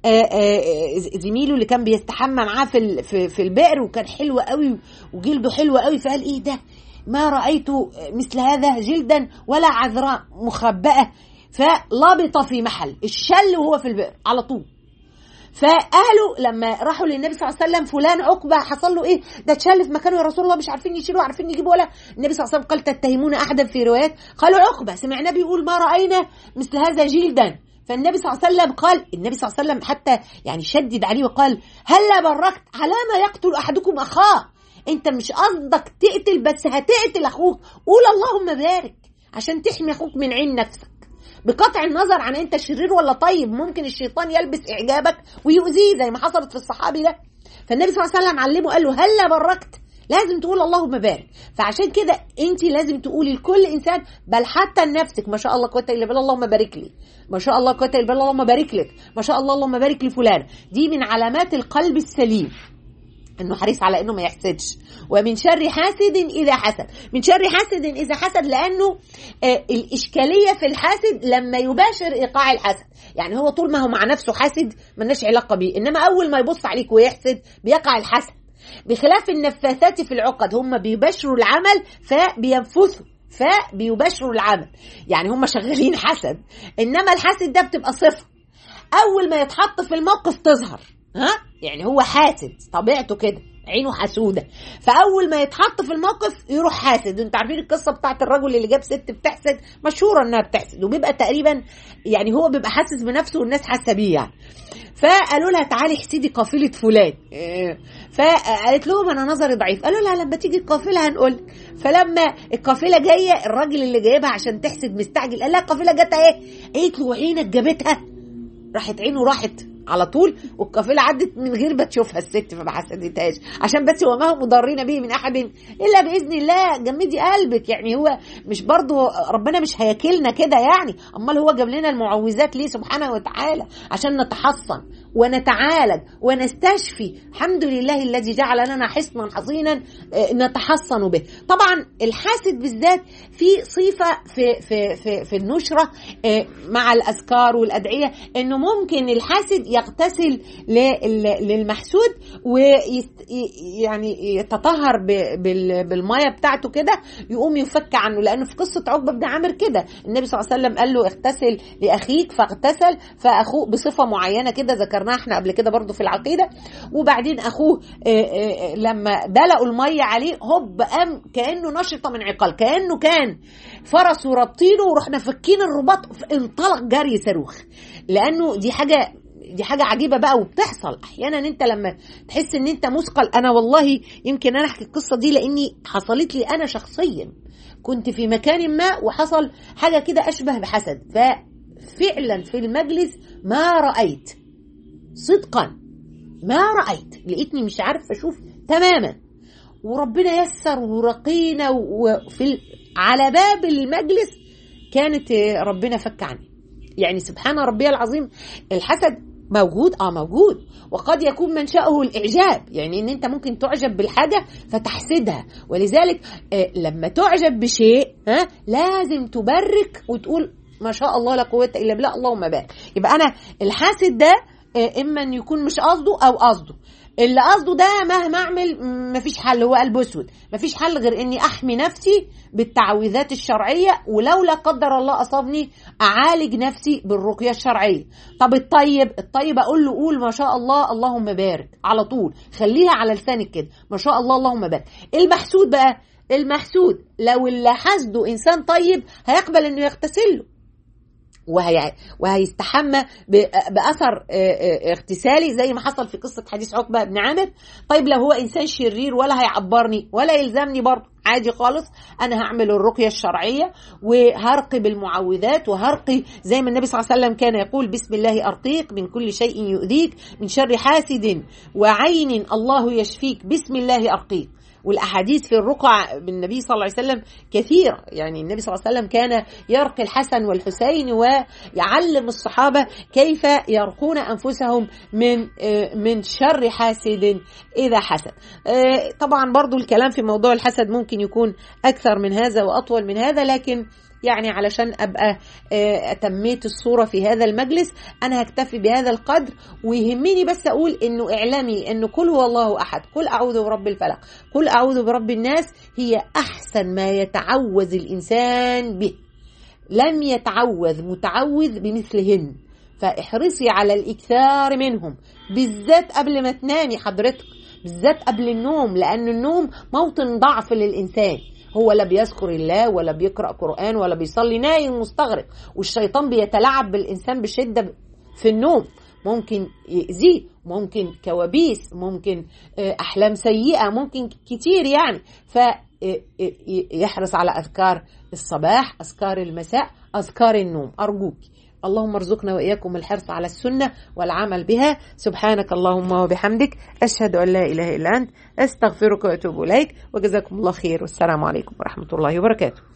Speaker 1: زميله اللي كان بيستحمى معاه في في البئر وكان حلو قوي وجلده حلو قوي فقال ايه ده ما رايت مثل هذا جلدا ولا عذراء مخبأه فلبط في محل الشل وهو في البئر على طول فاهله لما راحوا للنبي صلى الله عليه وسلم فلان عقبه حصل له ايه ده اتشل في مكانه يا رسول الله مش عارفين يشيلوا عارفين يجيبوا ولا النبي صلى الله عليه وسلم قال تتهمون احدا في روايات قالوا عقبه سمعناه بيقول ما راينا مثل هذا جلدا فالنبي صلى الله عليه وسلم قال النبي صلى الله عليه وسلم حتى يعني شدد عليه وقال هلا بركت على ما يقتل احدكم اخاه انت مش قصدك تقتل بس هتقتل اخوك قول اللهم بارك عشان تحمي اخوك من عين نفسك بقطع النظر عن انت شرير ولا طيب ممكن الشيطان يلبس اعجابك ويؤذيه زي ما حصلت في الصحابي ده فالنبي صلى الله عليه وسلم علمه قال له هلا بركت لازم تقول اللهم بارك فعشان كده انت لازم تقولي لكل انسان بل حتى لنفسك ما شاء الله قوه الا بالله اللهم بارك لي ما شاء الله قوه الا بالله اللهم بارك لك ما شاء الله اللهم بارك لفلان دي من علامات القلب السليم انه حريص على انه ما يحسدش ومن شر حاسد اذا حسد من شر حاسد اذا حسد لانه آه الاشكاليه في الحاسد لما يباشر ايقاع الحسد يعني هو طول ما هو مع نفسه حاسد ملناش علاقه بيه انما اول ما يبص عليك ويحسد بيقع الحسد بخلاف النفاثات في العقد هم بيباشروا العمل فبينفثوا فبيباشروا العمل يعني هم شغالين حسد انما الحاسد ده بتبقى صفه اول ما يتحط في الموقف تظهر ها يعني هو حاسد طبيعته كده عينه حسوده فاول ما يتحط في الموقف يروح حاسد انتوا عارفين القصه بتاعت الرجل اللي جاب ست بتحسد مشهوره انها بتحسد وبيبقى تقريبا يعني هو بيبقى حاسس بنفسه والناس حاسه بيه يعني فقالوا لها تعالي احسدي قافله فلان فقالت لهم انا نظري ضعيف قالوا لها لما تيجي القافله هنقول فلما القافله جايه الراجل اللي جايبها عشان تحسد مستعجل قال لها القافله جت اهي قالت له عينك جابتها راحت عينه راحت على طول والقافله عدت من غير ما تشوفها الست فما حسدتهاش عشان بس وما هم مضرين به من احد الا باذن الله جمدي قلبك يعني هو مش برضه ربنا مش هياكلنا كده يعني امال هو جاب لنا المعوذات ليه سبحانه وتعالى عشان نتحصن ونتعالج ونستشفي الحمد لله الذي جعل لنا حصنا حصينا نتحصن به طبعا الحاسد بالذات في صفة في, في, في, في النشرة مع الأذكار والأدعية أنه ممكن الحاسد يغتسل للمحسود ويعني يتطهر بالمية بتاعته كده يقوم يفك عنه لأنه في قصة عقبة بن عامر كده النبي صلى الله عليه وسلم قال له اغتسل لأخيك فاغتسل فأخوه بصفة معينة كده ذكر ذكرناها احنا قبل كده برضو في العقيدة وبعدين أخوه لما دلقوا المية عليه هوب قام كأنه نشط من عقال كأنه كان فرس وربطينه ورحنا فكين الرباط انطلق جري صاروخ لأنه دي حاجة دي حاجة عجيبة بقى وبتحصل أحيانا أنت لما تحس أن أنت مثقل أنا والله يمكن أنا أحكي القصة دي لأني حصلت لي أنا شخصيا كنت في مكان ما وحصل حاجة كده أشبه بحسد ففعلا في المجلس ما رأيت صدقا ما رأيت لقيتني مش عارف أشوف تماما وربنا يسر ورقينا وفي على باب المجلس كانت ربنا فك عني يعني سبحان ربي العظيم الحسد موجود اه موجود وقد يكون منشأه الإعجاب يعني إن أنت ممكن تعجب بالحاجة فتحسدها ولذلك آه لما تعجب بشيء ها لازم تبرك وتقول ما شاء الله لا قوة إلا بالله اللهم بارك يبقى أنا الحاسد ده آه إما أن يكون مش قصده أو قصده اللي قصده ده مهما اعمل مفيش حل هو قلب اسود مفيش حل غير اني احمي نفسي بالتعويذات الشرعيه ولو لا قدر الله اصابني اعالج نفسي بالرقيه الشرعيه طب الطيب الطيب اقول له قول ما شاء الله اللهم بارك على طول خليها على لسانك كده ما شاء الله اللهم بارك المحسود بقى المحسود لو اللي حسده انسان طيب هيقبل انه يغتسل له وهي وهيستحمى باثر اغتسالي زي ما حصل في قصه حديث عقبه بن عامر طيب لو هو انسان شرير ولا هيعبرني ولا يلزمني برضه عادي خالص انا هعمل الرقيه الشرعيه وهرقي بالمعوذات وهرقي زي ما النبي صلى الله عليه وسلم كان يقول بسم الله ارقيك من كل شيء يؤذيك من شر حاسد وعين الله يشفيك بسم الله ارقيك والاحاديث في الرقع بالنبي صلى الله عليه وسلم كثيره يعني النبي صلى الله عليه وسلم كان يرقي الحسن والحسين ويعلم الصحابه كيف يرقون انفسهم من من شر حاسد اذا حسد طبعا برضو الكلام في موضوع الحسد ممكن يكون اكثر من هذا واطول من هذا لكن يعني علشان ابقى اتميت الصوره في هذا المجلس انا هكتفي بهذا القدر ويهمني بس اقول انه اعلمي انه كل هو الله احد قل اعوذ برب الفلق قل اعوذ برب الناس هي احسن ما يتعوذ الانسان به لم يتعوذ متعوذ بمثلهن فاحرصي على الاكثار منهم بالذات قبل ما تنامي حضرتك بالذات قبل النوم لان النوم موطن ضعف للانسان هو لا بيذكر الله ولا بيقرأ قرآن ولا بيصلي نايم مستغرق والشيطان بيتلاعب بالإنسان بشدة في النوم ممكن يأذيه ممكن كوابيس ممكن أحلام سيئة ممكن كتير يعني فيحرص على أذكار الصباح أذكار المساء أذكار النوم أرجوك اللهم ارزقنا واياكم الحرص على السنه والعمل بها سبحانك اللهم وبحمدك اشهد ان لا اله الا انت استغفرك واتوب اليك وجزاكم الله خير والسلام عليكم ورحمه الله وبركاته